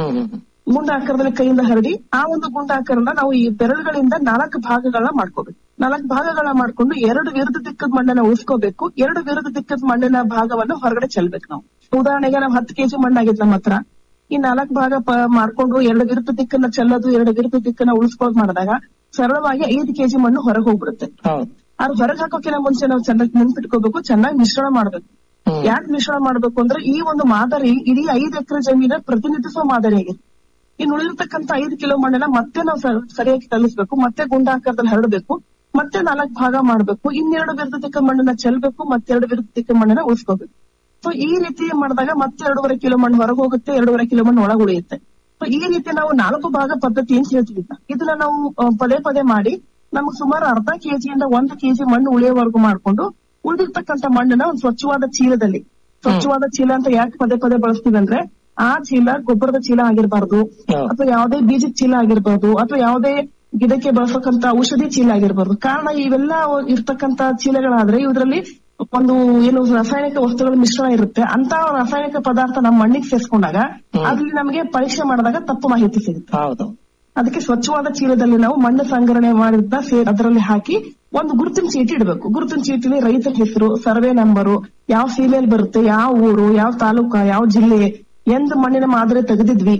ಗುಂಡ ಆಕಾರದಲ್ಲಿ ಕೈಯಿಂದ ಹರಡಿ ಆ ಒಂದು ಗುಂಡ ಆಕಾರನ ನಾವು ಈ ಬೆರಳುಗಳಿಂದ ನಾಲ್ಕು ಭಾಗಗಳನ್ನ ಮಾಡ್ಕೋಬೇಕು ನಾಲ್ಕು ಭಾಗಗಳನ್ನ ಮಾಡ್ಕೊಂಡು ಎರಡು ವಿರುದ್ಧ ದಿಕ್ಕದ ಮಣ್ಣನ್ನ ಉಳಿಸ್ಕೋಬೇಕು ಎರಡು ವಿರುದ್ಧ ದಿಕ್ಕದ ಮಣ್ಣಿನ ಭಾಗವನ್ನು ಹೊರಗಡೆ ಚೆಲ್ಬೇಕು ನಾವು ಉದಾಹರಣೆಗೆ ನಾವು ಹತ್ತು ಕೆಜಿ ಮಣ್ಣಾಗಿತ್ತು ನಮ್ಮ ಹತ್ರ ಈ ನಾಲ್ಕು ಭಾಗ ಪ- ಮಾಡ್ಕೊಂಡು ಎರಡು ವಿರುದ್ಧ ದಿಕ್ಕನ್ನ ಚೆಲ್ಲೋದು ಎರಡು ವಿರುದ್ಧ ದಿಕ್ಕನ್ನ ಉಳಿಸ್ಕೊಳ್ಳೋದು ಮಾಡಿದಾಗ ಸರಳವಾಗಿ ಐದು ಕೆಜಿ ಮಣ್ಣು ಹೊರಗೆ ಹೋಗ್ಬಿಡುತ್ತೆ ಅದು ಹೊರಗೆ ಹಾಕೋಕಿನ ಮುಂಚೆ ನಾವು ಚೆನ್ನಾಗಿ ನೆನ್ಪಿಟ್ಕೋಬೇಕು ಚೆನ್ನಾಗಿ ಮಿಶ್ರಣ ಮಾಡ್ಬೇಕು ಯಾಕೆ ಮಿಶ್ರಣ ಮಾಡ್ಬೇಕು ಅಂದ್ರೆ ಈ ಒಂದು ಮಾದರಿ ಇಡೀ ಐದು ಎಕರೆ ಜಮೀನ ಪ್ರತಿನಿಧಿಸುವ ಮಾದರಿ ಆಗಿದೆ ಇನ್ನು ಉಳಿದಿರ್ತಕ್ಕಂಥ ಐದು ಕಿಲೋ ಮಣ್ಣನ್ನ ಮತ್ತೆ ನಾವು ಸ- ಸರಿಯಾಗಿ ಕಲಿಸ್ಬೇಕು ಮತ್ತೆ ಗುಂಡಾಕಾರದಲ್ಲಿ ಹರಡಬೇಕು ಮತ್ತೆ ನಾಲ್ಕು ಭಾಗ ಮಾಡ್ಬೇಕು ಇನ್ನೆರಡು ವಿರುದ್ಧ ದಿಕ್ಕ ಮಣ್ಣನ್ನ ಚೆಲ್ಬೇಕು ಮತ್ತೆರಡು ವಿರುದ್ಧ ದಿಕ್ಕ ಮಣ್ಣನ್ನ ಉಳಿಸ್ಕೋಬೇಕು ಸೊ ಈ ರೀತಿ ಮಾಡಿದಾಗ ಮತ್ತೆ ಎರಡೂವರೆ ಕಿಲೋ ಮಣ್ಣು ಹೊರಗೆ ಹೋಗುತ್ತೆ ಎರಡೂವರೆ ಕಿಲೋ ಮಣ್ಣು ಒಳಗೆ ಉಳಿಯುತ್ತೆ ಸೊ ಈ ರೀತಿ ನಾವು ನಾಲ್ಕು ಭಾಗ ಪದ್ಧತಿ ಏನ್ ಹೇಳ್ತೀವಿ ಇದನ್ನ. ಇದನ್ನ ನಾವು ಆ, ಪದೇ ಪದೇ ಮಾಡಿ ನಮ್ಗೆ ಸುಮಾರು ಅರ್ಧ ಕೆಜಿಯಿಂದ ಒಂದು ಕೆಜಿ ಮಣ್ಣು ಉಳಿಯೋವರೆಗೂ ಮಾಡ್ಕೊಂಡು ಉಳಿದಿರ್ತಕ್ಕಂಥ ಮಣ್ಣನ್ನ ಒಂದು ಸ್ವಚ್ಛವಾದ ಚೀಲದಲ್ಲಿ ಸ್ವಚ್ಛವಾದ ಚೀಲ ಅಂತ ಯಾಕೆ ಪದೇ ಪದೇ ಬಳಸ್ತೀವಿ ಅಂದ್ರೆ ಆ ಚೀಲ ಗೊಬ್ಬರದ ಚೀಲ ಆಗಿರ್ಬಾರ್ದು ಅಥವಾ ಯಾವುದೇ ಬೀಜದ ಚೀಲ ಆಗಿರ್ಬೋದು ಅಥವಾ ಯಾವುದೇ ಗಿಡಕ್ಕೆ ಬಳಸಕ್ಕಂತ ಔಷಧಿ ಚೀಲ ಆಗಿರ್ಬಾರ್ದು ಕಾರಣ ಇವೆಲ್ಲ ಇರ್ತಕ್ಕಂತ ಚೀಲಗಳಾದ್ರೆ ಇದ್ರಲ್ಲಿ ಒಂದು ಏನು ರಾಸಾಯನಿಕ ವಸ್ತುಗಳ ಮಿಶ್ರಣ ಇರುತ್ತೆ ಅಂತ ರಾಸಾಯನಿಕ ಪದಾರ್ಥ ನಮ್ಮ ಮಣ್ಣಿಗೆ ಸೇರಿಸ್ಕೊಂಡಾಗ ಅಲ್ಲಿ ನಮಗೆ ಪರೀಕ್ಷೆ ಮಾಡಿದಾಗ ತಪ್ಪು ಮಾಹಿತಿ ಸಿಗುತ್ತೆ ಹೌದು ಅದಕ್ಕೆ ಸ್ವಚ್ಛವಾದ ಚೀಲದಲ್ಲಿ ನಾವು ಮಣ್ಣು ಸಂಗ್ರಹಣೆ ಮಾಡಿದ್ದ ಸೇ ಅದರಲ್ಲಿ ಹಾಕಿ ಒಂದು ಗುರುತಿನ ಚೀಟಿ ಇಡಬೇಕು ಗುರುತಿನ ಚೀಟಿಲಿ ರೈತರ ಹೆಸರು ಸರ್ವೆ ನಂಬರು ಯಾವ ಸೀಮೆಯಲ್ಲಿ ಬರುತ್ತೆ ಯಾವ ಊರು ಯಾವ ತಾಲೂಕ ಯಾವ ಜಿಲ್ಲೆ ಎಂದ್ ಮಣ್ಣಿನ ಮಾದರಿ ತೆಗೆದಿದ್ವಿ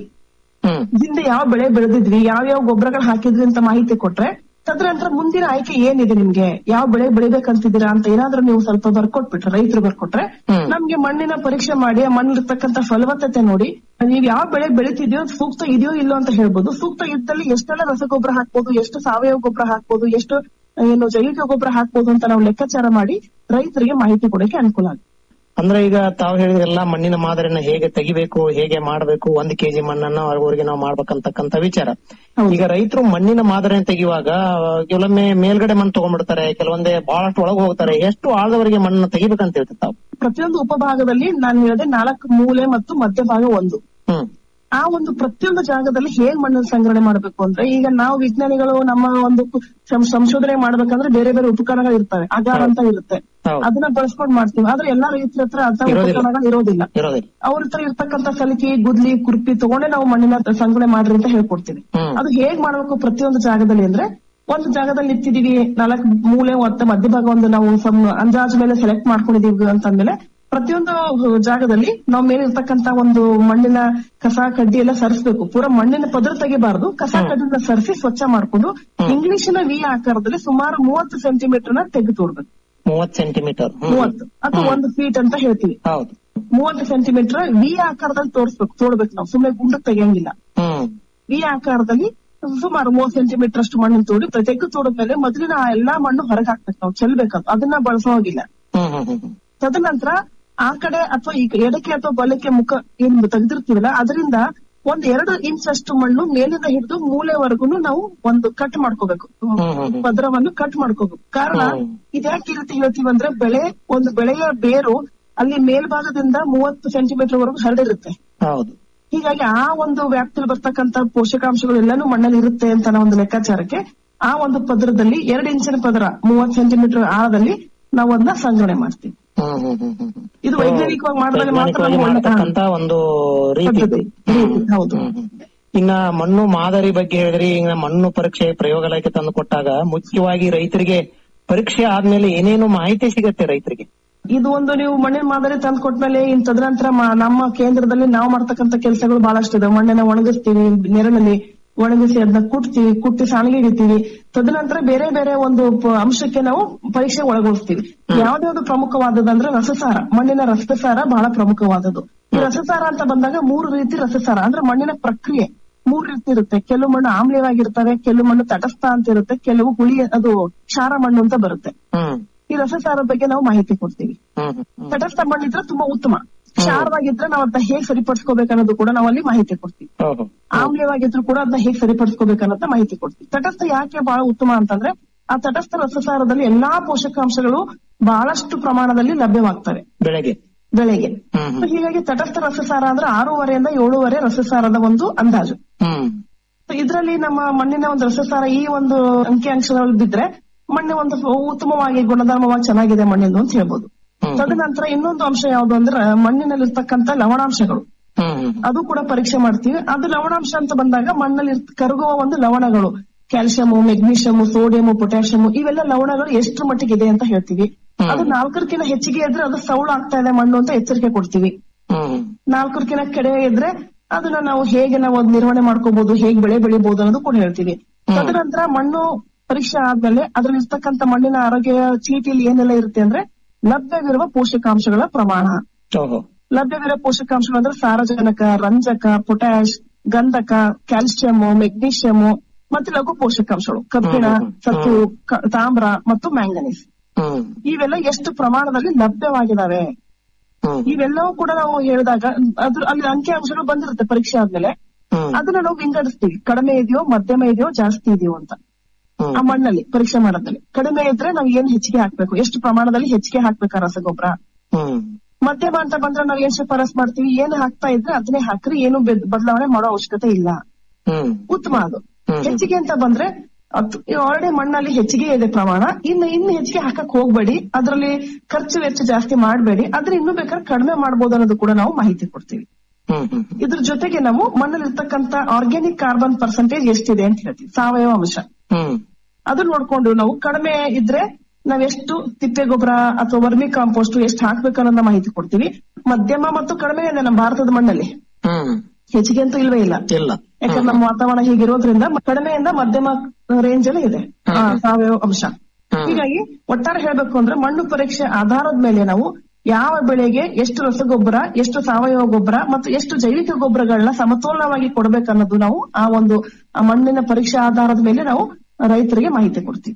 ಹಿಂದೆ ಯಾವ ಬೆಳೆ ಬೆಳೆದಿದ್ವಿ ಯಾವ ಯಾವ ಗೊಬ್ಬರಗಳು ಹಾಕಿದ್ವಿ ಅಂತ ಮಾಹಿತಿ ಕೊಟ್ರೆ ತದನಂತರ ಮುಂದಿನ ಆಯ್ಕೆ ಏನಿದೆ ನಿಮ್ಗೆ ಯಾವ ಬೆಳೆ ಬೆಳಿಬೇಕಂತಿದ್ದೀರಾ ಅಂತ ಏನಾದ್ರೂ ನೀವು ಸ್ವಲ್ಪ ಬರ್ಕೊಟ್ಬಿಟ್ರೆ ರೈತರು ಬರ್ಕೊಟ್ರೆ ನಮ್ಗೆ ಮಣ್ಣಿನ ಪರೀಕ್ಷೆ ಮಾಡಿ ಆ ಮಣ್ಣಿರ್ತಕ್ಕಂಥ ಫಲವತ್ತತೆ ನೋಡಿ ನೀವ್ ಯಾವ ಬೆಳೆ ಬೆಳಿತಿದ್ಯೋ ಸೂಕ್ತ ಇದೆಯೋ ಇಲ್ಲೋ ಅಂತ ಹೇಳ್ಬೋದು ಸೂಕ್ತ ಇದ್ದಲ್ಲಿ ಎಷ್ಟೆಲ್ಲ ರಸಗೊಬ್ಬರ ಹಾಕ್ಬೋದು ಎಷ್ಟು ಸಾವಯವ ಗೊಬ್ಬರ ಹಾಕ್ಬೋದು ಎಷ್ಟು ಏನು ಜೈವಿಕ ಗೊಬ್ಬರ ಹಾಕ್ಬೋದು ಅಂತ ನಾವು ಲೆಕ್ಕಾಚಾರ ಮಾಡಿ ರೈತರಿಗೆ ಮಾಹಿತಿ ಕೊಡಕ್ಕೆ ಅನುಕೂಲ ಆಗುತ್ತೆ ಅಂದ್ರೆ ಈಗ ತಾವು ಹೇಳಿದ್ರೆಲ್ಲ ಮಣ್ಣಿನ ಮಾದರಿನ ಹೇಗೆ ತೆಗಿಬೇಕು ಹೇಗೆ ಮಾಡಬೇಕು ಒಂದ್ ಕೆಜಿ ಮಣ್ಣನ್ನ ಅವ್ರಿಗೆ ನಾವು ಮಾಡ್ಬೇಕಂತಕ್ಕಂತ ವಿಚಾರ ಈಗ ರೈತರು ಮಣ್ಣಿನ ಮಾದರಿನ ತೆಗೆಯುವಾಗ ಕೆಲವೊಮ್ಮೆ ಮೇಲ್ಗಡೆ ಮಣ್ಣು ತಗೊಂಡ್ಬಿಡ್ತಾರೆ ಕೆಲವೊಂದೇ ಬಹಳಷ್ಟು ಒಳಗೆ ಹೋಗ್ತಾರೆ ಎಷ್ಟು ಆಳದವರೆಗೆ ಮಣ್ಣನ್ನ ತೆಗಿಬೇಕಂತ ಹೇಳ್ತಾರೆ ತಾವು ಪ್ರತಿಯೊಂದು ಉಪಭಾಗದಲ್ಲಿ ನಾನು ಹೇಳಿದೆ ನಾಲ್ಕು ಮೂಲೆ ಮತ್ತು ಮಧ್ಯಭಾಗ ಒಂದು ಹ್ಮ್ ಆ ಒಂದು ಪ್ರತಿಯೊಂದು ಜಾಗದಲ್ಲಿ ಹೇಗ್ ಮಣ್ಣನ್ನು ಸಂಗ್ರಹಣೆ ಮಾಡಬೇಕು ಅಂದ್ರೆ ಈಗ ನಾವು ವಿಜ್ಞಾನಿಗಳು ನಮ್ಮ ಒಂದು ಕು- ಸಂ- ಸಂಶೋಧನೆ ಮಾಡ್ಬೇಕಂದ್ರೆ ಬೇರೆ ಬೇರೆ ಉಪಕರಣಗಳು ಇರ್ತವೆ ಅಗಾರ ಅಂತ ಇರುತ್ತೆ ಅದನ್ನ ಬಳಸ್ಕೊಂಡ್ ಮಾಡ್ತೀವಿ ಆದ್ರೆ ಎಲ್ಲಾ ರೈತರ ಹತ್ರ ಅಂತ ಇರೋದಿಲ್ಲ. ಉಪಕರಣಗಳು ಇರೋದಿಲ್ಲ ಇರೋದಿಲ್ಲ ಅವ್ರ ಹತ್ರ ಇರ್ತಕ್ಕಂತ ಸಲಿಕೆ ಗುದ್ಲಿ ಕುರ್ಪಿ ತಗೊಂಡೆ ನಾವು ಮಣ್ಣಿನ ಸಂಗ್ರಹಣೆ ಮಾಡ್ರಿ ಅಂತ ಹೇಳ್ಕೊಡ್ತೀವಿ ಅದು ಹೇಗ್ ಮಾಡ್ಬೇಕು ಪ್ರತಿಯೊಂದು ಜಾಗದಲ್ಲಿ ಅಂದ್ರೆ ಒಂದು ಜಾಗದಲ್ಲಿ ನಿಂತಿದೀವಿ ನಾಲ್ಕು ಮೂಲೆ ಮತ್ತು ಮಧ್ಯಭಾಗ ಒಂದು ನಾವು ಸಮ್- ಅಂದಾಜು ಮೇಲೆ ಸೆಲೆಕ್ಟ್ ಮಾಡ್ಕೊಂಡಿದೀವಿ ಅಂತಂದ್ಮೇಲೆ ಪ್ರತಿಯೊಂದು ಜಾಗದಲ್ಲಿ ನಾವು ಮೇಲೆ ಇರ್ತಕ್ಕಂತ ಒಂದು ಮಣ್ಣಿನ ಕಸ ಕಡ್ಡಿ ಎಲ್ಲ ಸರಿಸ್ಬೇಕು ಪೂರಾ ಮಣ್ಣಿನ ಪದರ ತೆಗಿಬಾರ್ದು ಕಸ ಕಡ್ಡಿನ ಸರಿಸಿ ಸ್ವಚ್ಛ ಮಾಡ್ಕೊಂಡು ಇಂಗ್ಲಿಷಿನ ವಿ ಆಕಾರದಲ್ಲಿ ಸುಮಾರು ಮೂವತ್ತು ಸೆಂಟಿಮೀಟರ್ ನ ತೆಗೆದು ತೋಡ್ಬೇಕು ಮೂವತ್ ಸೆಂಟಿಮೀಟರ್ ಮೂವತ್ತು ಅಥವಾ ಒಂದು ಫೀಟ್ ಅಂತ ಹೇಳ್ತೀವಿ ಹೌದು ಮೂವತ್ತು ಸೆಂಟಿಮೀಟರ್ ವಿ ಆಕಾರದಲ್ಲಿ ತೋರಿಸ್ಬೇಕು ತೋಡ್ಬೇಕು ನಾವು ಸುಮ್ಮನೆ ಗುಂಡು ತೆಗಿಯಂಗಿಲ್ಲ ಹ್ಮ್ ವಿ ಆಕಾರದಲ್ಲಿ ಸುಮಾರು ಮೂವತ್ತು ಸೆಂಟಿಮೀಟರ್ ಅಷ್ಟು ಮಣ್ಣನ್ನು ತೋಡಿ ತೆಗೆದು ತೋಡಿದ್ಮೇಲೆ ಮೊದಲಿನ ಆ ಎಲ್ಲಾ ಮಣ್ಣು ಹೊರಗೆ ಹಾಕ್ಬೇಕು ನಾವು ಚೆಲ್ಬೇಕು ಅದನ್ನ ಬಳಸೋ ಹೋಗಿಲ್ಲ ಹ್ಮ್ ಹ್ಮ್ ಹ್ಮ್ ತದನಂತರ ಆ ಕಡೆ ಅಥವಾ ಈ ಎಡಕ್ಕೆ ಅಥವಾ ಬಲಕ್ಕೆ ಮುಖ ಏನ್ ತೆಗೆದಿರ್ತೀವಲ್ಲ ಅದರಿಂದ ಒಂದ್ ಎರಡು ಇಂಚ್ ಅಷ್ಟು ಮಣ್ಣು ಮೇಲಿಂದ ಹಿಡಿದು ಮೂಲೆವರೆಗೂ ನಾವು ಒಂದು ಕಟ್ ಮಾಡ್ಕೋಬೇಕು ಪದರವನ್ನು ಕಟ್ ಮಾಡ್ಕೋಬೇಕು ಕಾರಣ ಇದ್ಯಾಕೆ ಈ ರೀತಿ ಹೇಳ್ತೀವಿ ಅಂದ್ರೆ ಬೆಳೆ ಒಂದು ಬೆಳೆಯ ಬೇರು ಅಲ್ಲಿ ಮೇಲ್ಭಾಗದಿಂದ ಮೂವತ್ತು ಸೆಂಟಿಮೀಟರ್ ವರೆಗೂ ಹರಡಿರುತ್ತೆ ಹೌದು ಹೀಗಾಗಿ ಆ ಒಂದು ವ್ಯಾಪ್ತಿಯಲ್ಲಿ ಬರ್ತಕ್ಕಂತ ಪೋಷಕಾಂಶಗಳು ಎಲ್ಲಾನು ಮಣ್ಣಲ್ಲಿ ಇರುತ್ತೆ ಅಂತ ಅನ್ನೋ ಒಂದು ಲೆಕ್ಕಾಚಾರಕ್ಕೆ ಆ ಒಂದು ಪದರದಲ್ಲಿ ಎರಡು ಇಂಚಿನ ಪದರ ಮೂವತ್ತು ಸೆಂಟಿಮೀಟರ್ ಆಳದಲ್ಲಿ ನಾವು ಅದನ್ನ ಸಂಗ್ರಹಣೆ ಮಾಡ್ತೀವಿ ಹ್ಮ್ ಹ್ಮ್ ಹ್ಮ್ ಹ್ಮ್ ಹ್ಮ್. ಇದು ವೈಜ್ಞಾನಿಕವಾಗಿ ಮಾಡಿದಾಗ ಮಾತ್ರ ವೈಜ್ಞಾನಿಕವಾಗಿ ನಮ್ಗೆ ಒಳ್ಳೆ- ಮಾಡತಕ್ಕಂತ ಒಂದು ರೀತಿ ಇದು. ರೀತಿ, ಹೌದು ಇನ್ನ ಮಣ್ಣು ಮಾದರಿ ಬಗ್ಗೆ ಹೇಳಿದ್ರಿ ಈಗ ಮಣ್ಣು ಪರೀಕ್ಷೆ ಪ್ರಯೋಗಾಲಯಕ್ಕೆ ತಂದು ಕೊಟ್ಟಾಗ ಮುಖ್ಯವಾಗಿ ರೈತರಿಗೆ ಪರೀಕ್ಷೆ ಆದ್ಮೇಲೆ ಏನೇನು ಮಾಹಿತಿ ಸಿಗತ್ತೆ ರೈತರಿಗೆ ಇದು ಒಂದು ನೀವು ಮಣ್ಣಿನ ಮಾದರಿ ತಂದು ಕೊಟ್ಮೇಲೆ ಇನ್ ತದನಂತರ ಮ- ನಮ್ಮ ಕೇಂದ್ರದಲ್ಲಿ ನಾವು ಮಾಡ್ತಕ್ಕಂತ ಕೆಲಸಗಳು ಬಹಳಷ್ಟು ಇದೆ ಮಣ್ಣನ್ನ ಒಣಗಿಸ್ತೀವಿ ನೆರಳಲ್ಲಿ ಒಣಗಿಸಿ ಅದನ್ನ ಕುಟ್ತೀವಿ ಕುಟ್ಟಿ ಸಾಣಿಗೆ ಹಿಡಿತೀವಿ ತದನಂತರ ಬೇರೆ ಬೇರೆ ಒಂದು ಪ- ಅಂಶಕ್ಕೆ ನಾವು ಪರೀಕ್ಷೆ ಒಳಗೊಳಿಸ್ತೀವಿ ಯಾವ್ದ್ಯಾವ್ದು ಪ್ರಮುಖವಾದದಂದ್ರೆ ರಸಸಾರ ಮಣ್ಣಿನ ರಸಸಾರ ಬಹಳ ಪ್ರಮುಖವಾದದ್ದು ಈ ರಸಸಾರ ಅಂತ ಬಂದಾಗ ಮೂರು ರೀತಿ ರಸಸಾರ ಅಂದ್ರೆ ಮಣ್ಣಿನ ಪ್ರಕ್ರಿಯೆ ಮೂರು ರೀತಿ ಇರುತ್ತೆ ಕೆಲವು ಮಣ್ಣು ಆಮ್ಲೀಯವಾಗಿರ್ತವೆ ಕೆಲವು ಮಣ್ಣು ತಟಸ್ಥ ಅಂತ ಇರುತ್ತೆ ಕೆಲವು ಹುಳಿ ಅದು ಕ್ಷಾರ ಮಣ್ಣು ಅಂತ ಬರುತ್ತೆ ಈ ರಸಸಾರದ ಬಗ್ಗೆ ನಾವು ಮಾಹಿತಿ ಕೊಡ್ತೀವಿ ತಟಸ್ಥ ಮಣ್ಣಿದ್ರೆ ತುಂಬಾ ಉತ್ತಮ ಕ್ಷಾರವಾಗಿದ್ರೆ ನಾವು ಅದನ್ನ ಹೇಗ್ ಸರಿಪಡಿಸ್ಕೋಬೇಕು ಅನ್ನೋದು ಕೂಡ ನಾವು ಅಲ್ಲಿ ಮಾಹಿತಿ ಕೊಡ್ತೀವಿ ಆಮ್ಲೀಯವಾಗಿದ್ರು ಕೂಡ ಅದನ್ನ ಹೇಗ್ ಸರಿಪಡಿಸ್ಕೋಬೇಕು ಅನ್ನೋದ ಮಾಹಿತಿ ಕೊಡ್ತೀವಿ ತಟಸ್ಥ ಯಾಕೆ ಬಹಳ ಉತ್ತಮ ಅಂತಂದ್ರೆ ಆ ತಟಸ್ಥ ರಸಸಾರದಲ್ಲಿ ಎಲ್ಲಾ ಪೋಷಕಾಂಶಗಳು ಬಹಳಷ್ಟು ಪ್ರಮಾಣದಲ್ಲಿ ಲಭ್ಯವಾಗ್ತವೆ ಬೆಳೆಗೆ ಬೆಳೆಗೆ So ಹೀಗಾಗಿ ತಟಸ್ಥ ರಸಸಾರ ಅಂದ್ರೆ ಆರೂವರೆಯಿಂದ ಏಳೂವರೆ ರಸಸಾರದ ಒಂದು ಅಂದಾಜು ಹ್ಮ್ So ಇದ್ರಲ್ಲಿ ನಮ್ಮ ಮಣ್ಣಿನ ಒಂದು ರಸಸಾರ ಈ ಒಂದು ಅಂಕಿ ಅಂಶಗಳಲ್ಲಿ ಬಿದ್ರೆ ಮಣ್ಣು ಒಂದು ಉತ್ತಮವಾಗಿ ಗುಣಧರ್ಮವಾಗಿ ಚೆನ್ನಾಗಿದೆ ಮಣ್ಣಿಂದು ಅಂತ ಹೇಳ್ಬೋದು ತದನಂತರ ಇನ್ನೊಂದು ಅಂಶ ಯಾವುದು ಅಂದ್ರೆ ಮಣ್ಣಿನಲ್ಲಿರ್ತಕ್ಕಂಥ ಲವಣಾಂಶಗಳು ಅದು ಕೂಡ ಪರೀಕ್ಷೆ ಮಾಡ್ತೀವಿ ಅದು ಲವಣಾಂಶ ಅಂತ ಬಂದಾಗ ಮಣ್ಣಲ್ಲಿ ಇರ್ತ- ಕರಗುವ ಒಂದು ಲವಣಗಳು ಕ್ಯಾಲ್ಸಿಯಂ ಮೆಗ್ನೀಷಿಯಂ ಸೋಡಿಯಂ ಪೊಟ್ಯಾಷಿಯಂ ಇವೆಲ್ಲ ಲವಣಗಳು ಎಷ್ಟು ಮಟ್ಟಿಗೆ ಇದೆ ಅಂತ ಹೇಳ್ತೀವಿ ಅದು ನಾಲ್ಕರಕ್ಕಿಂತ ಹೆಚ್ಚಿಗೆ ಇದ್ರೆ ಅದು ಸೌಳು ಆಗ್ತಾ ಇದೆ ಮಣ್ಣು ಅಂತ ಎಚ್ಚರಿಕೆ ಕೊಡ್ತೀವಿ ನಾಲ್ಕರಕ್ಕಿಂತ ಕಡೆ ಇದ್ರೆ ಅದನ್ನ ನಾವು ಹೇಗೆ ನಾವು ಅದ್ ನಿರ್ವಹಣೆ ಮಾಡ್ಕೋಬಹುದು ಹೇಗೆ ಬೆಳೆ ಬೆಳಿಬಹುದು ಅನ್ನೋದು ಕೂಡ ಹೇಳ್ತೀವಿ ತದನಂತರ ಮಣ್ಣು ಪರೀಕ್ಷೆ ಆದ್ಮೇಲೆ ಅದ್ರಲ್ಲಿ ಇರ್ತಕ್ಕಂಥ ಮಣ್ಣಿನ ಆರೋಗ್ಯ ಚೀಟಿಯಲ್ಲಿ ಏನೆಲ್ಲ ಇರುತ್ತೆ ಅಂದ್ರೆ ಲಭ್ಯವಿರುವ ಪೋಷಕಾಂಶಗಳ ಪ್ರಮಾಣ ಓಹೋ ಲಭ್ಯವಿರೋ ಪೋಷಕಾಂಶಗಳು ಅಂದ್ರೆ ಸಾರಜನಕ ರಂಜಕ ಪೊಟ್ಯಾಶ್ ಗಂಧಕ ಕ್ಯಾಲ್ಸಿಯಂ ಮೆಗ್ನೀಷಿಯಂ ಮತ್ತು ಲಘು ಪೋಷಕಾಂಶಗಳು ಕಬ್ಬಿಣ ಸತ್ತು ಕ- ತಾಮ್ರ ಮತ್ತು ಮ್ಯಾಂಗನೀಸ್ ಇವೆಲ್ಲ ಎಷ್ಟು ಪ್ರಮಾಣದಲ್ಲಿ ಲಭ್ಯವಾಗಿದಾವೆ ಇವೆಲ್ಲವೂ ಕೂಡ ನಾವು ಹೇಳಿದಾಗ ಅದ್ರ ಅಲ್ಲಿ ಅಂಕಿ ಅಂಶಗಳು ಬಂದಿರುತ್ತೆ ಪರೀಕ್ಷೆ ಆದ್ಮೇಲೆ ಅದನ್ನ ನಾವು ವಿಂಗಡಿಸ್ತೀವಿ ಕಡಿಮೆ ಇದೆಯೋ ಮಧ್ಯಮ ಇದೆಯೋ ಜಾಸ್ತಿ ಇದೆಯೋ ಅಂತ ಆ ಮಣ್ಣಲ್ಲಿ ಪರೀಕ್ಷೆ ಮಾಡೋದ್ರಲ್ಲಿ ಕಡಿಮೆ ಇದ್ರೆ ನಾವು ಏನ್ ಹೆಚ್ಚಿಗೆ ಹಾಕ್ಬೇಕು ಎಷ್ಟು ಪ್ರಮಾಣದಲ್ಲಿ ಹೆಚ್ಚಿಗೆ ಹಾಕ್ಬೇಕಾ ರಸಗೊಬ್ಬರ ಮಧ್ಯಮ ಅಂತ ಬಂದ್ರೆ ನಾವ್ ಏನ್ ಶಿಫಾರಸ್ ಮಾಡ್ತೀವಿ ಏನ್ ಹಾಕ್ತಾ ಇದ್ರೆ ಅದನ್ನೇ ಹಾಕ್ರಿ ಏನು ಬೆದ್- ಬದಲಾವಣೆ ಮಾಡೋ ಅವಶ್ಯಕತೆ ಇಲ್ಲ ಉತ್ತಮ ಅದು ಹೆಚ್ಚಿಗೆ ಅಂತ ಬಂದ್ರೆ ಆಲ್ರೆಡಿ ಮಣ್ಣಲ್ಲಿ ಹೆಚ್ಚಿಗೆ ಇದೆ ಪ್ರಮಾಣ ಇನ್ನು ಇನ್ನು ಹೆಚ್ಚಿಗೆ ಹಾಕಕ್ ಹೋಗ್ಬೇಡಿ ಅದ್ರಲ್ಲಿ ಖರ್ಚು ವೆಚ್ಚ ಜಾಸ್ತಿ ಮಾಡಬೇಡಿ ಆದ್ರೆ ಇನ್ನೂ ಬೇಕಾದ್ರೆ ಕಡಿಮೆ ಮಾಡ್ಬೋದು ಅನ್ನೋದು ಕೂಡ ನಾವು ಮಾಹಿತಿ ಕೊಡ್ತೀವಿ ಇದ್ರ ಜೊತೆಗೆ ನಾವು ಮಣ್ಣಲ್ಲಿ ಇರ್ತಕ್ಕಂತ ಆರ್ಗ್ಯಾನಿಕ್ ಕಾರ್ಬನ್ ಪರ್ಸೆಂಟೇಜ್ ಎಷ್ಟಿದೆ ಅಂತ ಹೇಳ್ತೀವಿ ಸಾವಯವ ಅಂಶ ಅದನ್ನ ನೋಡ್ಕೊಂಡು ನಾವು ಕಡಿಮೆ ಇದ್ರೆ ನಾವ್ ಎಷ್ಟು ತಿಪ್ಪೆ ಗೊಬ್ಬರ ಅಥವಾ ವರ್ಮಿ ಕಾಂಪೋಸ್ಟ್ ಎಷ್ಟು ಹಾಕ್ಬೇಕು ಅನ್ನೋದನ್ನ ಮಾಹಿತಿ ಕೊಡ್ತೀವಿ ಮಧ್ಯಮ ಮತ್ತು ಕಡಿಮೆ ಇದೆ ನಮ್ಮ ಭಾರತದ ಮಣ್ಣಲ್ಲಿ ಹೆಚ್ಚಿಗೆ ಅಂತೂ ಇಲ್ವೇ ಇಲ್ಲ ಇಲ್ಲ ಯಾಕಂದ್ರೆ ನಮ್ಮ ವಾತಾವರಣ ಹೀಗಿರೋದ್ರಿಂದ ಕಡಿಮೆಯಿಂದ ಮಧ್ಯಮ ರೇಂಜ್ ಅಲ್ಲಿ ಇದೆ ಆ, ಸಾವಯವ ಅಂಶ ಹೀಗಾಗಿ ಒಟ್ಟಾರೆ ಹೇಳ್ಬೇಕು ಅಂದ್ರೆ ಮಣ್ಣು ಪರೀಕ್ಷೆ ಆಧಾರದ ಮೇಲೆ ನಾವು ಯಾವ ಬೆಳೆಗೆ ಎಷ್ಟು ರಸಗೊಬ್ಬರ ಎಷ್ಟು ಸಾವಯವ ಗೊಬ್ಬರ ಮತ್ತು ಎಷ್ಟು ಜೈವಿಕ ಗೊಬ್ಬರಗಳನ್ನ ಸಮತೋಲನವಾಗಿ ಕೊಡ್ಬೇಕನ್ನೋದು ನಾವು ಆ ಒಂದು ಆ ಮಣ್ಣಿನ ಪರೀಕ್ಷೆ ಆಧಾರದ ಮೇಲೆ ನಾವು ರೈತರಿಗೆ ಮಾಹಿತಿ ಕೊಡ್ತೀವಿ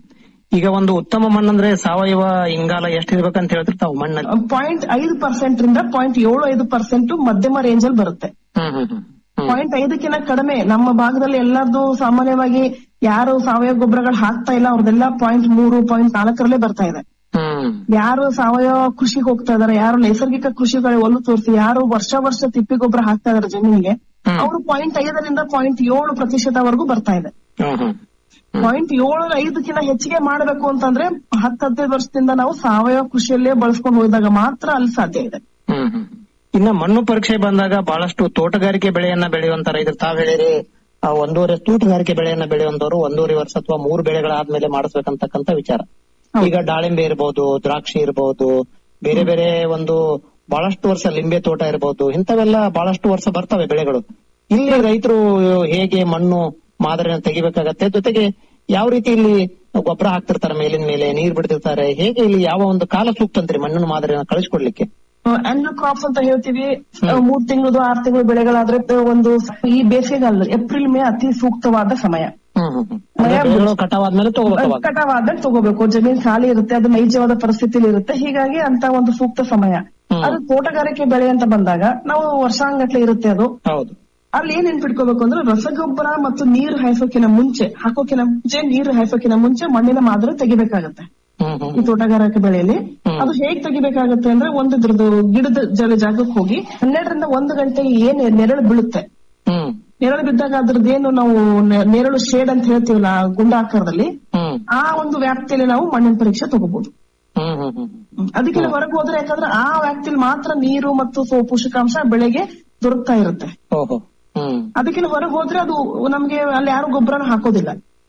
ಈಗ ಒಂದು ಉತ್ತಮ ಮಣ್ಣಂದ್ರೆ ಸಾವಯವ ಇಂಗಾಲ ಎಷ್ಟಿರ್ಬೇಕಂತ ಹೇಳ್ತಿರ್ತಾವ ಮಣ್ಣಲ್ಲಿ ಪಾಯಿಂಟ್ ಐದು ಪರ್ಸೆಂಟ್ ರಿಂದ ಪಾಯಿಂಟ್ ಏಳು ಐದು ಪರ್ಸೆಂಟ್ ಮಧ್ಯಮ ರೇಂಜ್ ಅಲ್ಲಿ ಬರುತ್ತೆ ಹ್ಮ್ ಹ್ಮ್ ಹ್ಮ್ ಪಾಯಿಂಟ್ ಐದಕ್ಕಿಂತ ಕಡಿಮೆ ನಮ್ಮ ಭಾಗದಲ್ಲಿ ಎಲ್ಲರದು ಸಾಮಾನ್ಯವಾಗಿ ಯಾರು ಸಾವಯವ ಗೊಬ್ಬರಗಳು ಹಾಕ್ತಾ ಇಲ್ಲ ಅವ್ರದೆಲ್ಲ ಪಾಯಿಂಟ್ ಮೂರು ಪಾಯಿಂಟ್ ನಾಲ್ಕರಲ್ಲೇ ಬರ್ತಾ ಇದೆ ಹ್ಮ್ ಯಾರು ಸಾವಯವ ಕೃಷಿಗೆ ಹೋಗ್ತಾ ಇದಾರೆ ಯಾರು ನೈಸರ್ಗಿಕ ಕೃಷಿಗಳು ಒಲ್ಲು ತೋರಿಸಿ ಯಾರು ವರ್ಷ ವರ್ಷ ತಿಪ್ಪಿ ಗೊಬ್ಬರ ಹಾಕ್ತಾ ಇದಾರೆ ಜಮೀನಿಗೆ ಅವರು ಪಾಯಿಂಟ್ ಐದರಿಂದ ಪಾಯಿಂಟ್ ಏಳು ಪ್ರತಿಶತವರೆಗೂ ಬರ್ತಾ ಇದೆ ಹ್ಮ್ ಹ್ಮ್ ಪಾಯಿಂಟ್ ಏಳು ಐದಕ್ಕಿಂತ ಹೆಚ್ಚಿಗೆ ಮಾಡಬೇಕು ಅಂತಂದ್ರೆ ಹತ್ತು ಹದಿನೈದು ವರ್ಷದಿಂದ ನಾವು ಸಾವಯವ ಕೃಷಿಯಲ್ಲೇ ಬಳಸ್ಕೊಂಡು ಹೋದಾಗ ಮಾತ್ರ ಅಲ್ಲಿ ಸಾಧ್ಯ ಇದೆ ಹ್ಮ್ ಹ್ಮ್. ಇನ್ನ ಮಣ್ಣು ಪರೀಕ್ಷೆ ಬಂದಾಗ ಬಹಳಷ್ಟು ತೋಟಗಾರಿಕೆ ಬೆಳೆಯನ್ನ ಬೆಳೆಯುವಂತ ರೈತರು ತಾವ್ ಹೇಳಿರಿ ಆ ಒಂದೂವರೆ ತೋಟಗಾರಿಕೆ ಬೆಳೆಯನ್ನ ಬೆಳೆಯುವಂತವ್ರು ಒಂದೂವರೆ ವರ್ಷ ಅಥವಾ ಮೂರು ಬೆಳೆಗಳಾದ್ಮೇಲೆ ಮಾಡಿಸ್ಬೇಕಂತಕ್ಕಂತ ವಿಚಾರ ಈಗ ದಾಳಿಂಬೆ ಇರಬಹುದು ದ್ರಾಕ್ಷಿ ಇರಬಹುದು ಬೇರೆ ಬೇರೆ ಒಂದು ಬಹಳಷ್ಟು ವರ್ಷ ಲಿಂಬೆ ತೋಟ ಇರಬಹುದು ಇಂಥವೆಲ್ಲ ಬಹಳಷ್ಟು ವರ್ಷ ಬರ್ತವೆ ಬೆಳೆಗಳು ಇಲ್ಲಿ ರೈತರು ಹೇಗೆ ಮಣ್ಣು ಮಾದರಿನ ತೆಗಿಬೇಕಾಗತ್ತೆ ಜೊತೆಗೆ ಯಾವ ರೀತಿ ಇಲ್ಲಿ ಗೊಬ್ಬರ ಹಾಕ್ತಿರ್ತಾರೆ ಮೇಲಿನ ಮೇಲೆ ನೀರ್ ಬಿಡ್ತಿರ್ತಾರೆ ಹೇಗೆ ಇಲ್ಲಿ ಯಾವ ಒಂದು ಕಾಲ ಸೂಕ್ತ ಅಂತ್ರಿ ಮಣ್ಣಿನ ಮಾದರಿನ ಕಳಿಸ್ಕೊಡ್ಲಿಕ್ಕೆ ಆನ್ಯುವಲ್ ಕ್ರಾಪ್ಸ್ ಅಂತ ಹೇಳ್ತೀವಿ ಅಹ್, ಮೂರ್ ತಿಂಗಳದು ಆರ್ ತಿಂಗಳು ಬೆಳೆಗಳಾದ್ರೆ ಒಂದು ಈ ಬೇಸಿಗೆಗಾಲದಲ್ಲಿ ಏಪ್ರಿಲ್ ಮೇ ಅತಿ ಸೂಕ್ತವಾದ ಸಮಯ ಹ್ಮ್ ಹ್ಮ್ ಹ್ಮ್. ಅಂದ್ರೆ ಬೆಳೆಗಳು ಕಟಾವಾದ್ಮೇಲೆ ತಗೋಬೇಕು ಅವಾಗ ಕಟಾವಾದ್ಮೇಲೆ ತಗೋಬೇಕು ಜಮೀನ್ ಖಾಲಿ ಇರುತ್ತೆ ಅದು ನೈಜವಾದ ಪರಿಸ್ಥಿತಿಲಿ ಇರುತ್ತೆ ಹೀಗಾಗಿ ಅಂತ ಒಂದು ಸೂಕ್ತ ಸಮಯ ಅದು ತೋಟಗಾರಿಕೆ ಬೆಳೆ ಅಂತ ಬಂದಾಗ ನಾವು ವರ್ಷಾಂಗಟ್ಲೆ ಇರುತ್ತೆ ಅದು ಹೌದು ಅಲ್ಲಿ ಏನ್ ನೆನ್ಪಿಟ್ಕೋಬೇಕು ಅಂದ್ರೆ ರಸಗೊಬ್ಬರ ಮತ್ತು ನೀರು ಹಾಯಿಸೋಕಿನ ಮುಂಚೆ ಹಾಕೋಕಿನ ಮುಂಚೆ ನೀರು ಹಾಯಿಸೋಕಿನ ಮುಂಚೆ ಮಣ್ಣಿನ ಮಾದರಿ ತೆಗಿಬೇಕಾಗತ್ತೆ ಹ್ಮ್ ಹ್ಮ್ ಈ ತೋಟಗಾರಿಕೆ ಬೆಳೆಯಲ್ಲಿ ಅದು ಹೇಗ್ ತೆಗಿಬೇಕಾಗತ್ತೆ ಅಂದ್ರೆ ಒಂದು ಇದ್ರದ್ದು ಗಿಡದ ಜಲ ಜಾಗಕ್ಕೆ ಹೋಗಿ ಹನ್ನೆರಡರಿಂದ ಒಂದು ಗಂಟೆಗೆ ಏನ್ ನೆರಳು ಬೀಳುತ್ತೆ ಹ್ಮ್ ನೆರಳು ಬಿದ್ದಾಗ ಅದ್ರದ್ದು ಏನು ನಾವು ನೆ- ನೆರಳು ಶೇಡ್ ಅಂತ ಹೇಳ್ತೀವಲ್ಲ ಆ ಗುಂಡ ಆಕಾರದಲ್ಲಿ ಹ್ಮ್ ಆ ಒಂದು ವ್ಯಾಪ್ತಿಯಲ್ಲಿ ನಾವು ಮಣ್ಣಿನ ಪರೀಕ್ಷೆ ತಗೋಬಹುದು ಹ್ಮ್ ಹ್ಮ್ ಹ್ಮ್ ಅದಕ್ಕೆ ಹೊರಗೆ ಹೋದ್ರೆ ಯಾಕಂದ್ರೆ ಆ ವ್ಯಾಪ್ತಿಯಲ್ಲಿ ಮಾತ್ರ ನೀರು ಮತ್ತು ಸೋ- ಪೋಷಕಾಂಶ ಬೆಳೆಗೆ ದೊರಕ್ತಾ ಇರುತ್ತೆ ಓಹೋ ಹ್ಮ್ ಅದಕ್ಕಿಂತ ಹೊರಗೆ ಹೋದ್ರೆ ಅದು ನಮ್ಗೆ ಅಲ್ಲಿ ಯಾರು ಗೊಬ್ಬರನ ಹಾಕೋದಿಲ್ಲ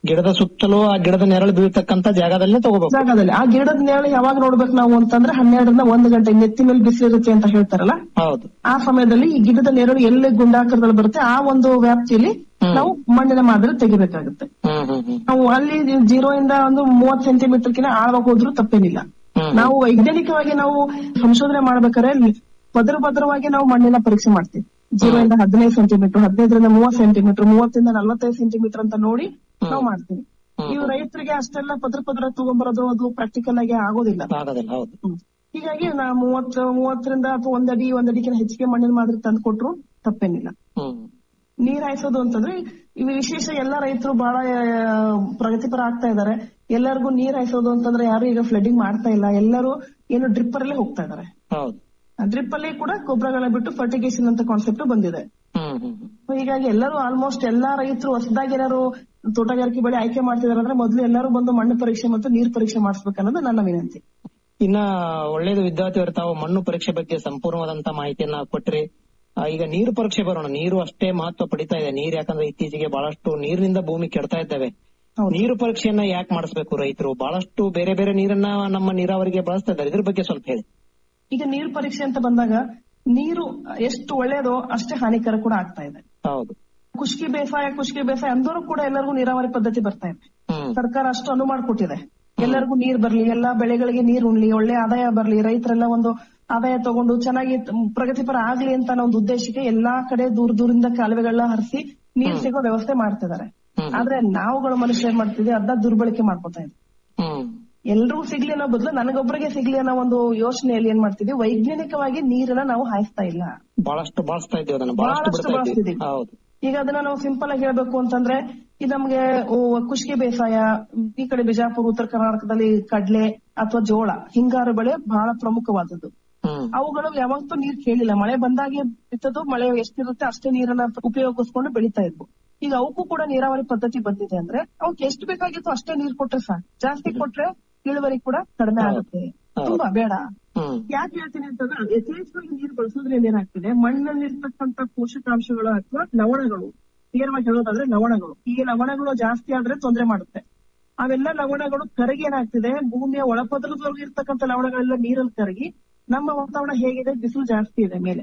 ಗಿಡದ ಸುತ್ತಲೂ ಆ ಗಿಡದ ನೆರಳು ಬೀಳ್ತಕ್ಕಂತ ಜಾಗದಲ್ಲೇ ತಗೋಬೇಕು ಜಾಗದಲ್ಲಿ ಆ ಗಿಡದ ನೆರಳು ಯಾವಾಗ ನೋಡ್ಬೇಕು ನಾವು ಅಂತಂದ್ರೆ ಹನ್ನೆರಡರಿಂದ ಒಂದು ಗಂಟೆ ನೆತ್ತಿ ಮೇಲೆ ಬಿಸಿಲಿರುತ್ತೆ ಅಂತ ಹೇಳ್ತಾರಲ್ಲ ಹೌದು ಆ ಸಮಯದಲ್ಲಿ ಈ ಗಿಡದ ನೆರಳು ಎಲ್ಲಿ ಗುಂಡಾಕಾರದಲ್ಲಿ ಬರುತ್ತೆ ಆ ಒಂದು ವ್ಯಾಪ್ತಿಯಲ್ಲಿ ನಾವು ಮಣ್ಣಿನ ಮಾದರಿ ತೆಗಿಬೇಕಾಗುತ್ತೆ ಹ್ಮ್ ಹ್ಮ್ ಹ್ಮ್ ನಾವು ಅಲ್ಲಿ ಜೀರೋ ಇಂದ ಒಂದು ಮೂವತ್ ಸೆಂಟಿಮೀಟರ್ ಕಿನ ಆಳವಾಗಿ ಹೋದ್ರೂ ತಪ್ಪೇನಿಲ್ಲ ನಾವು ವೈಜ್ಞಾನಿಕವಾಗಿ ನಾವು ಸಂಶೋಧನೆ ಮಾಡ್ಬೇಕಾದ್ರೆ ಪದರ ಪದರವಾಗಿ ನಾವು ಮಣ್ಣಿನ ಪರೀಕ್ಷೆ ಮಾಡ್ತೀವಿ ಜೀರೋ ಇಂದ ಹದಿನೈದು ಸೆಂಟಿಮೀಟರ್ ಹದಿನೈದರಿಂದ ಮೂವತ್ ಸೆಂಟಿಮೀಟರ್ ಮೂವತ್ತಿಂದ ನಲವತ್ತೈದು ಸೆಂಟಿಮೀಟರ್ ಅಂತ ನೋಡಿ ನಾವು ಮಾಡ್ತೀವಿ ಇವು ರೈತರಿಗೆ ಅಷ್ಟೆಲ್ಲ ಪದ್ರ ಪದ್ರ ತಗೊಂಡ್ಬರೋದು ಅದು ಪ್ರಾಕ್ಟಿಕಲ್ ಆಗಿ ಆಗೋದಿಲ್ಲ ಆಗೋದಿಲ್ಲ ಹೌದು ಹ್ಮ್. ಹೀಗಾಗಿ ನಾ ಮೂವತ್ ಮೂವತ್ತರಿಂದ ಅಥವಾ ಒಂದಡಿ ಒಂದಡಿಗಿನ ಹೆಚ್ಚಿಗೆ ಮಣ್ಣಿನ ಮಾದರಿ ತಂದು ಕೊಟ್ರು ತಪ್ಪೇನಿಲ್ಲ ಹ್ಮ್ ನೀರ್ ಹಾಯಿಸೋದು ಅಂತಂದ್ರೆ ಇವು ವಿಶೇಷ ಎಲ್ಲಾ ರೈತರು ಬಹಳ ಆ, ಪ್ರಗತಿಪರ ಆಗ್ತಾ ಇದಾರೆ ಎಲ್ಲರಿಗೂ ನೀರ್ ಹಾಯಿಸೋದು ಅಂತಂದ್ರೆ ಯಾರು ಈಗ ಫ್ಲಡಿಂಗ್ ಮಾಡ್ತಾ ಇಲ್ಲ ಎಲ್ಲರೂ ಏನು ಡ್ರಿಪ್ಪರ್ ಅಲ್ಲೇ ಹೋಗ್ತಾ ಇದಾರೆ ಹೌದು ಡ್ರಿಪ್ ಅಲ್ಲಿ ಕೂಡ ಗೊಬ್ಬರಗಳ ಬಿಟ್ಟು ಫರ್ಟಿಗೇಷನ್ ಅಂತ ಕಾನ್ಸೆಪ್ಟ್ ಬಂದಿದೆ ಹ್ಮ್ ಹ್ಮ್ ಹ್ಮ್. So ಹೀಗಾಗಿ ಎಲ್ಲರೂ ಆಲ್ಮೋಸ್ಟ್ ಎಲ್ಲಾ ರೈತರು ಹೊಸದಾಗಿ ಏನಾರು ತೋಟಗಾರಿಕೆ ಬೆಳೆ ಆಯ್ಕೆ ಮಾಡ್ತಿದಾರೆ ಅಂದ್ರೆ ಮೊದಲು ಎಲ್ಲರೂ ಬಂದು ಮಣ್ಣು ಪರೀಕ್ಷೆ ಮತ್ತು ನೀರ್ ಪರೀಕ್ಷೆ ಮಾಡಿಸ್ಬೇಕನ್ನೋದು ನನ್ನ ವಿನಂತಿ ಇನ್ನ ಒಳ್ಳೇದು ವಿದ್ಯಾರ್ಥಿಯವರು ತಾವು ಮಣ್ಣು ಪರೀಕ್ಷೆ ಬಗ್ಗೆ ಸಂಪೂರ್ಣವಾದಂತ ಮಾಹಿತಿಯನ್ನ ಕೊಟ್ರಿ ಆ, ಈಗ ನೀರು ಪರೀಕ್ಷೆ ಬರೋಣ ನೀರು ಅಷ್ಟೇ ಮಹತ್ವ ಪಡಿತಾ ಇದೆ ನೀರ್ ಯಾಕಂದ್ರೆ ಇತ್ತೀಚೆಗೆ ಬಹಳಷ್ಟು ನೀರಿನಿಂದ ಭೂಮಿ ಕೆಡ್ತಾ ಇದ್ದಾವೆ ನೀರು ಪರೀಕ್ಷೆಯನ್ನ ಯಾಕೆ ಮಾಡಿಸ್ಬೇಕು ರೈತರು ಬಹಳಷ್ಟು ಬೇರೆ ಬೇರೆ ನೀರನ್ನ ನಮ್ಮ ನೀರಾವರಿಗೆ ಬಳಸ್ತಾ ಇದ್ದಾರೆ ಇದ್ರ ಬಗ್ಗೆ ಸ್ವಲ್ಪ ಹೇಳಿ ಈಗ ನೀರು ಪರೀಕ್ಷೆ ಅಂತ ಬಂದಾಗ ನೀರು ಎಷ್ಟು ಒಳ್ಳೇದೋ ಅಷ್ಟೇ ಹಾನಿಕರ ಕೂಡ ಆಗ್ತಾ ಇದೆ ಹೌದು ಕುಷ್ಕಿ ಬೇಸಾಯ ಕುಷ್ಕಿ ಬೇಸಾಯ ಅಂದರೂ ಕೂಡ ಎಲ್ಲರಿಗೂ ನೀರಾವರಿ ಪದ್ಧತಿ ಬರ್ತಾ ಇದೆ ಸರ್ಕಾರ ಅಷ್ಟು ಅನುವು ಮಾಡಿಕೊಟ್ಟಿದೆ ಎಲ್ಲರಿಗೂ ನೀರ್ ಬರ್ಲಿ ಎಲ್ಲಾ ಬೆಳೆಗಳಿಗೆ ನೀರ್ ಉಣ್ಲಿ ಒಳ್ಳೆ ಆದಾಯ ಬರ್ಲಿ ರೈತರೆಲ್ಲ ಒಂದು ಆದಾಯ ತಗೊಂಡು ಚೆನ್ನಾಗಿ ಪ್ರಗತಿಪರ ಆಗ್ಲಿ ಅಂತ ಅನ್ನೋ ಒಂದು ಉದ್ದೇಶಕ್ಕೆ ಎಲ್ಲಾ ಕಡೆ ದೂರ ದೂರಿಂದ ಕಾಲುವೆಗಳನ್ನ ಹರಿಸಿ ನೀರ್ ಸಿಗೋ ವ್ಯವಸ್ಥೆ ಮಾಡ್ತಿದ್ದಾರೆ ಆದ್ರೆ ನಾವುಗಳು ಮನುಷ್ಯ ಏನ್ ಮಾಡ್ತಿದ್ವಿ ಅದನ್ನ ದುರ್ಬಳಕೆ ಮಾಡ್ಕೊತಾ ಇದ್ವಿ ಹ್ಮ್ ಎಲ್ರಿಗೂ ಸಿಗ್ಲಿ ಅನ್ನೋ ಬದಲು ನನಗೊಬ್ಬರಿಗೆ ಸಿಗ್ಲಿ ಅನ್ನೋ ಒಂದು ಯೋಚನೆಯಲ್ಲಿ ಏನ್ ಮಾಡ್ತಿದ್ವಿ ವೈಜ್ಞಾನಿಕವಾಗಿ ನೀರನ್ನ ನಾವು ಹಾಯಿಸ್ತಾ ಇಲ್ಲ ಬಹಳಷ್ಟು ಬಳಸ್ತಾ ಇದ್ದೀವಿ ಅದನ್ನ ಬಹಳಷ್ಟು ಬಹಳಷ್ಟು ಬಿಡ್ತಾ ಇದ್ದೀವಿ ಬಳಸ್ತಿದೀವಿ. ಹೌದು ಈಗ ಅದನ್ನ ನಾವು ಸಿಂಪಲ್ ಆಗಿ ಹೇಳ್ಬೇಕು ಅಂತಂದ್ರೆ ಇದು ನಮ್ಗೆ ಓ, ಕುಷ್ಕಿ ಬೇಸಾಯ ಈ ಕಡೆ ಬಿಜಾಪುರ ಉತ್ತರ ಕರ್ನಾಟಕದಲ್ಲಿ ಕಡ್ಲೆ ಅಥವಾ ಜೋಳ ಹಿಂಗಾರು ಬೆಳೆ ಬಹಳ ಪ್ರಮುಖವಾದದ್ದು ಅವುಗಳು ಯಾವತ್ತೂ ನೀರ್ ಕೇಳಿಲ್ಲ ಮಳೆ ಬಂದಾಗೆ ಬಿತ್ತದು ಮಳೆ ಎಷ್ಟಿರುತ್ತೆ ಅಷ್ಟೇ ನೀರನ್ನ ಉಪಯೋಗಿಸ್ಕೊಂಡು ಬೆಳಿತಾ ಇದ್ವು ಈಗ ಅವಕ್ಕೂ ಕೂಡ ನೀರಾವರಿ ಪದ್ಧತಿ ಬಂದಿದೆ ಅಂದ್ರೆ ಅವಕ್ಕೆ ಎಷ್ಟು ಬೇಕಾಗಿತ್ತು ಅಷ್ಟೇ ನೀರ್ ಕೊಟ್ರೆ ಸಾಕು ಜಾಸ್ತಿ ಕೊಟ್ರೆ ಇಳುವರಿ ಕೂಡ ಕಡಿಮೆ ಆಗುತ್ತೆ ತುಂಬಾ ಬೇಡ ಯಾಕೆ ಹೇಳ್ತೀನಿ ಅಂತಂದ್ರೆ ಯಥೇಚ್ಛವಾಗಿ ನೀರು ಬಳಸೋದ್ರಿಂದ ಏನಾಗ್ತಿದೆ ಮಣ್ಣಲ್ಲಿರ್ತಕ್ಕಂಥ ಪೋಷಕಾಂಶಗಳು ಅಥವಾ ಲವಣಗಳು ನೇರವಾಗಿ ಹೇಳೋದಾದ್ರೆ ಲವಣಗಳು ಈ ಲವಣಗಳು ಜಾಸ್ತಿ ಆದ್ರೆ ತೊಂದರೆ ಮಾಡುತ್ತೆ ಅವೆಲ್ಲ ಲವಣಗಳು ಕರಗಿ ಏನಾಗ್ತಿದೆ ಭೂಮಿಯ ಒಳಪದರದೊಳಗೆ ಇರ್ತಕ್ಕಂಥ ಲವಣಗಳೆಲ್ಲ ನೀರಲ್ಲಿ ಕರಗಿ ನಮ್ಮ ವಾತಾವರಣ ಹೇಗಿದೆ ಬಿಸಿಲು ಜಾಸ್ತಿ ಇದೆ ಮೇಲೆ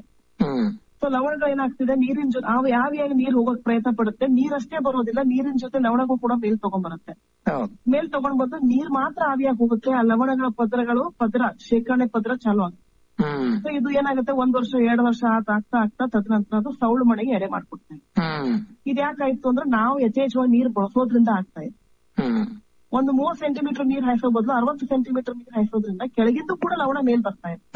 ಸೊ ಲವಣಗಳು ಏನಾಗ್ತಿದೆ ನೀರಿನ ಜೊತೆ ಆವಿ ಆವಿಯಾಗಿ ನೀರು ಹೋಗಕ್ ಪ್ರಯತ್ನ ಪಡುತ್ತೆ ನೀರಷ್ಟೇ ಬರೋದಿಲ್ಲ ನೀರಿನ ಜೊತೆ ಲವಣಗಳು ಕೂಡ ಮೇಲ್ ತಗೊಂಡ್ಬರುತ್ತೆ ಮೇಲ್ ತಗೊಂಡ್ ಬಂದು ನೀರ್ ಮಾತ್ರ ಆವಿಯಾಗಿ ಹೋಗುತ್ತೆ ಆ ಲವಣಗಳ ಪದರಗಳು ಪದರ ಶೇಖರಣೆ ಪದರ ಚಾಲು ಆಗುತ್ತೆ ಸೊ ಇದು ಏನಾಗುತ್ತೆ ಒಂದ್ ವರ್ಷ ಎರಡು ವರ್ಷ ಆತ ಆಗ್ತಾ ಆಗ್ತಾ ತದನಂತರ ಅದು ಸೌಳು ಮಳೆಗೆ ಎಡೆ ಮಾಡ್ಕೊಡ್ತಾ ಇದೆ ಇದ್ ಯಾಕಾಯ್ತು ಅಂದ್ರೆ ನಾವು ಯಥೇಚ್ಛವಾಗಿ ನೀರ್ ಬಳಸೋದ್ರಿಂದ ಆಗ್ತಾ ಇದೆ ಒಂದು ಮೂವತ್ ಸೆಂಟಿಮೀಟರ್ ನೀರ್ ಹಾಯಿಸೋ ಬದಲು ಅರವತ್ತು ಸೆಂಟಿಮೀಟರ್ ನೀರ್ ಹಾಯಿಸೋದ್ರಿಂದ ಕೆಳಗಿದ್ದು ಕೂಡ ಲವಣ ಮೇಲ್ ಬರ್ತಾ ಇದೆ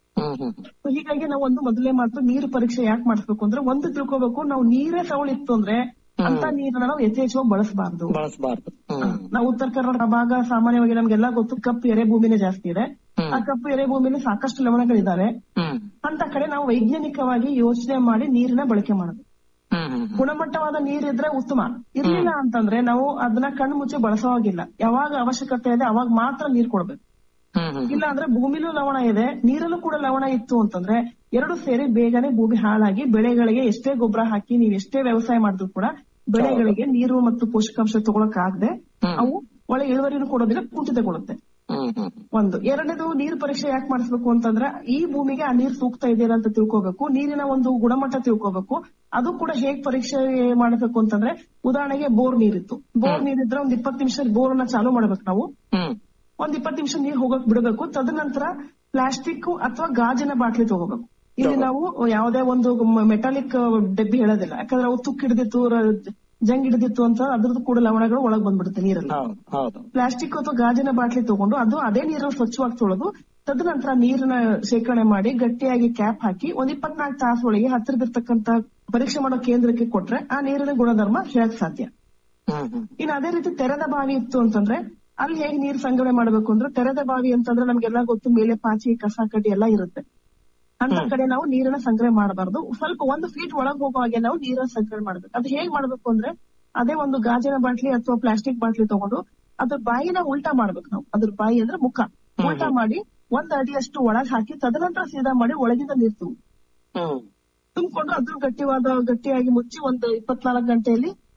So ಹೀಗಾಗಿ ನಾವು ಒಂದು ಮೊದಲೇ ಮಾತ್ರ ನೀರು ಪರೀಕ್ಷೆ ಯಾಕೆ ಮಾಡಿಸ್ಬೇಕು ಅಂದ್ರೆ ಒಂದು ತಿಳ್ಕೊಬೇಕು ನಾವು ನೀರೇ ಸವಳಿತ್ತು ಅಂದ್ರೆ ಅಂತ ನೀರನ್ನ ನಾವು ಯಥೇಚ್ಛವಾಗಿ ಬಳಸಬಾರ್ದು ಬಳಸಬಾರ್ದು ನಾವು ಉತ್ತರ ಕರ್ನಾಟಕ ಭಾಗ ಸಾಮಾನ್ಯವಾಗಿ ನಮ್ಗೆಲ್ಲ ಗೊತ್ತು ಕಪ್ಪು ಎರೆ ಭೂಮಿನೇ ಜಾಸ್ತಿ ಇದೆ ಆ ಕಪ್ಪು ಎರೆ ಭೂಮಿಲಿ ಸಾಕಷ್ಟು ಲವಣಗಳಿದಾವೆ ಅಂತ ಕಡೆ ನಾವು ವೈಜ್ಞಾನಿಕವಾಗಿ ಯೋಚನೆ ಮಾಡಿ ನೀರಿನ ಬಳಕೆ ಮಾಡೋದು ಗುಣಮಟ್ಟವಾದ ನೀರಿದ್ರೆ ಉತ್ತಮ ಇರ್ಲಿಲ್ಲ ಅಂತಂದ್ರೆ ನಾವು ಅದನ್ನ ಕಣ್ಣು ಮುಚ್ಚಿ ಬಳಸೋ ಹಾಗಿಲ್ಲ ಯಾವಾಗ ಅವಶ್ಯಕತೆ ಇದೆ ಅವಾಗ ಮಾತ್ರ ನೀರ್ ಕೊಡ್ಬೇಕು ಇಲ್ಲ ಅಂದ್ರೆ ಭೂಮಿಲೂ ಲವಣ ಇದೆ ನೀರಲ್ಲೂ ಕೂಡ ಲವಣ ಇತ್ತು ಅಂತಂದ್ರೆ ಎರಡು ಸೇರಿ ಬೇಗನೆ ಭೂಮಿ ಹಾಳಾಗಿ ಬೆಳೆಗಳಿಗೆ ಎಷ್ಟೇ ಗೊಬ್ಬರ ಹಾಕಿ ನೀವು ಎಷ್ಟೇ ವ್ಯವಸಾಯ ಮಾಡಿದ್ರು ಕೂಡ ಬೆಳೆಗಳಿಗೆ ನೀರು ಮತ್ತು ಪೋಷಕಾಂಶ ತಗೊಳಕ್ ಆಗದೆ ಅವು ಒಳ್ಳೆ ಇಳುವರಿನೂ ಕೊಡೋದಿಲ್ಲ ಕುಂಠಿತಗೊಳ್ಳುತ್ತೆ ಒಂದು ಎರಡನೇದು ನೀರು ಪರೀಕ್ಷೆ ಯಾಕೆ ಮಾಡಿಸ್ಬೇಕು ಅಂತಂದ್ರೆ ಈ ಭೂಮಿಗೆ ಆ ನೀರ್ ಸೂಕ್ತ ಇದೆಯಲ್ಲ ಅಂತ ತಿಳ್ಕೋಬೇಕು ನೀರಿನ ಒಂದು ಗುಣಮಟ್ಟ ತಿಳ್ಕೋಬೇಕು ಅದು ಕೂಡ ಹೇಗ್ ಪರೀಕ್ಷೆ ಮಾಡಬೇಕು ಅಂತಂದ್ರೆ ಉದಾಹರಣೆಗೆ ಬೋರ್ ನೀರಿತ್ತು ಬೋರ್ ನೀರಿದ್ರೆ ಒಂದ್ ಇಪ್ಪತ್ತು ನಿಮಿಷ ಬೋರ್ ಅನ್ನ ಚಾಲು ಮಾಡ್ಬೇಕು ನಾವು ಒಂದ್ ಇಪ್ಪತ್ತು ನಿಮಿಷ ನೀರ್ ಹೋಗಕ್ ಬಿಡಬೇಕು ತದನಂತರ ಪ್ಲಾಸ್ಟಿಕ್ ಅಥವಾ ಗಾಜಿನ ಬಾಟ್ಲಿ ತಗೋಬೇಕು ಇಲ್ಲಿ ನಾವು ಯಾವುದೇ ಒಂದು ಮೆಟಾಲಿಕ್ ಡಬ್ಬಿ ಹೇಳೋದಿಲ್ಲ ಯಾಕಂದ್ರೆ ಅವು ತುಕ್ಕು ಹಿಡಿದಿತ್ತು ಜಂಗ್ ಹಿಡಿದಿತ್ತು ಅಂತ ಅದ್ರದ್ದು ಕೂಡ ಲವಣಗಳು ಒಳಗ್ ಬಂದ್ಬಿಡುತ್ತೆ ನೀರಲ್ಲಿ ಹೌದು ಪ್ಲಾಸ್ಟಿಕ್ ಅಥವಾ ಗಾಜಿನ ಬಾಟ್ಲಿ ತಗೊಂಡು ಅದು ಅದೇ ನೀರಲ್ಲಿ ಸ್ವಚ್ಛವಾಗಿ ತೊಳೆದು ತದನಂತರ ನೀರನ್ನ ಶೇಖರಣೆ ಮಾಡಿ ಗಟ್ಟಿಯಾಗಿ ಕ್ಯಾಪ್ ಹಾಕಿ ಒಂದ್ ಇಪ್ಪತ್ನಾಲ್ಕು ತಾಸೊಳಗೆ ಹತ್ತಿರದಿರ್ತಕ್ಕಂತ ಪರೀಕ್ಷೆ ಮಾಡೋ ಕೇಂದ್ರಕ್ಕೆ ಕೊಟ್ರೆ ಆ ನೀರಿನ ಗುಣಧರ್ಮ ಹೇಳಕ್ ಸಾಧ್ಯ ಇನ್ನು ಅದೇ ರೀತಿ ತೆರೆದ ಬಾವಿ ಇತ್ತು ಅಂತಂದ್ರೆ ಅಲ್ಲಿ ಹೇಗೆ ನೀರು ಸಂಗ್ರಹಣೆ ಮಾಡ್ಬೇಕು ಅಂದ್ರೆ ತೆರೆದ ಬಾವಿ ಅಂತಂದ್ರೆ ನಮ್ಗೆಲ್ಲ ಗೊತ್ತು ಮೇಲೆ ಪಾಚಿ ಕಸ ಕಡ್ಡಿ ಎಲ್ಲ ಇರುತ್ತೆ ಅಂತ ಕಡೆ ನಾವು ನೀರನ್ನ ಸಂಗ್ರಹಣೆ ಮಾಡಬಾರ್ದು ಸ್ವಲ್ಪ ಒಂದು ಫೀಟ್ ಒಳಗ್ ಹೋಗೋ ಹಾಗೆ ನಾವು ನೀರನ್ನ ಸಂಗ್ರಹಣೆ ಮಾಡ್ಬೇಕು ಅದು ಹೇಗ್ ಮಾಡ್ಬೇಕು ಅಂದ್ರೆ ಅದೇ ಒಂದು ಗಾಜಿನ ಬಾಟ್ಲಿ ಅಥವಾ ಪ್ಲಾಸ್ಟಿಕ್ ಬಾಟ್ಲಿ ತಗೊಂಡು ಅದ್ರ ಬಾಯಿನ ಉಲ್ಟಾ ಮಾಡ್ಬೇಕು ನಾವು ಅದ್ರ ಬಾಯಿ ಅಂದ್ರೆ ಮುಖ ಉಲ್ಟಾ ಮಾಡಿ ಒಂದ್ ಅಡಿಯಷ್ಟು ಒಳಗ್ ಹಾಕಿ ತದನಂತರ ಸೀದಾ ಮಾಡಿ ಒಳಗಿಂದ ನೀರ್ ತುಂಬ ತುಂಬಿಕೊಂಡು ಅದ್ರ ಗಟ್ಟಿವಾದ ಗಟ್ಟಿಯಾಗಿ ಮುಚ್ಚಿ ಒಂದು ಇಪ್ಪತ್ನಾಲ್ಕು ಗಂಟೆಯಲ್ಲಿ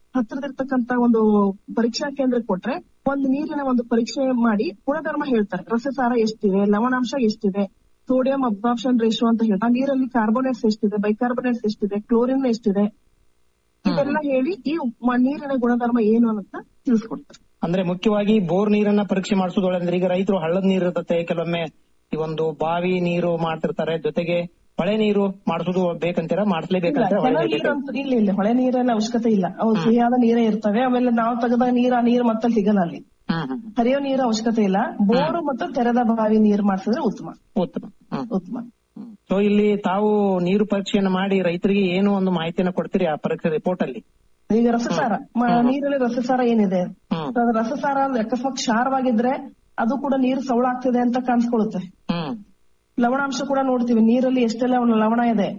ಹತ್ರದಿರ್ತಕ್ಕಂತ ಒಂದು ಪರೀಕ್ಷಾ ಕೇಂದ್ರಕ್ಕೆ ಕೊಟ್ರೆ ಒಂದು ನೀರಿನ ಒಂದು ಪರೀಕ್ಷೆ ಮಾಡಿ ಗುಣಧರ್ಮ ಹೇಳ್ತಾರೆ ರಸಸಾರ ಎಷ್ಟಿದೆ ಲವಣಾಂಶ ಎಷ್ಟಿದೆ ಸೋಡಿಯಂ ಅಬ್ಸಾರ್ಪ್ಷನ್ ರೇಷಿಯೋ ಅಂತ ಹೇಳಿ ಆ ನೀರಲ್ಲಿ ಕಾರ್ಬೋನೇಟ್ಸ್ ಎಷ್ಟಿದೆ ಬೈಕಾರ್ಬೋನೇಟ್ಸ್ ಎಷ್ಟಿದೆ ಕ್ಲೋರಿನ್ ಎಷ್ಟಿದೆ ಇದೆಲ್ಲ ಹೇಳಿ ಈ ಮ- ನೀರಿನ ಗುಣಧರ್ಮ ಏನು ಅಂತ ತಿಳಿಸ್ಕೊಡ್ತಾರೆ ಅಂದ್ರೆ ಮುಖ್ಯವಾಗಿ ಬೋರ್ ನೀರನ್ನ ಪರೀಕ್ಷೆ ಮಾಡಿಸೋದೊಳಂದ್ರೆ ಈಗ ರೈತರು ಹಳ್ಳದ ನೀರು ಇರ್ತತೆ ಕೆಲವೊಮ್ಮೆ ಈ ಒಂದು ಬಾವಿ ನೀರು ಮಾಡ್ತಿರ್ತಾರೆ ಜೊತೆಗೆ ಹೊಳೆ ನೀರು ಮಾಡಿಸೋದು ಬೇಕಂತೀರಾ ಇಲ್ಲ, ಮಾಡಿಸ್ಲೇಬೇಕಂತ ಕೆಲ ನೀರು ಅಂತ ಇಲ್ಲ ಇಲ್ಲ ಹೊಳೆ ನೀರೆಲ್ಲ ಅವಶ್ಯಕತೆ ಇಲ್ಲ ಅವು ಸಿಹಿಯಾದ ನೀರೇ ಇರ್ತವೆ ಆಮೇಲೆ ನಾವು ತೆಗೆದ ನೀರ್ ಆ ನೀರು ಮತ್ತೆ ಸಿಗಲ್ಲ ಅಲ್ಲಿ ಹರಿಯೋ ನೀರು ಅವಶ್ಯಕತೆ ಇಲ್ಲ ಬೋರು ಮತ್ತು ತೆರೆದ ಬಾವಿ ನೀರು ಮಾಡಿಸಿದ್ರೆ ಉತ್ತಮ ಉತ್ತಮ ಉತ್ತಮ ಸೊ ಇಲ್ಲಿ ತಾವು ನೀರು ಪರೀಕ್ಷೆಯನ್ನ ಮಾಡಿ ರೈತರಿಗೆ ಏನು ಒಂದು ಮಾಹಿತಿಯನ್ನ ಕೊಡ್ತೀರಿ ಆ ಪರೀಕ್ಷೆ ರಿಪೋರ್ಟ್ ಅಲ್ಲಿ ಈಗ ರಸಸಾರ ಮ- ನೀರಲ್ಲಿ ರಸಸಾರ ಏನಿದೆ ಅದು ರಸಸಾರ ಅಂದ್ರೆ ಅಕಸ್ಮಾತ್ ಕ್ಷಾರವಾಗಿದ್ರೆ ಅದು ಕೂಡ ನೀರು ಸವಳಾಗ್ತಿದೆ ಅಂತ ಕಾಣಿಸ್ಕೊಳ್ಳುತ್ತೆ ಲವಣಾಂಶ ಕೂಡ ನೋಡ್ತೀವಿ ನೀರಲ್ಲಿ ಎಷ್ಟೆಲ್ಲ ಒಂದು ಲವಣ ಇದೆ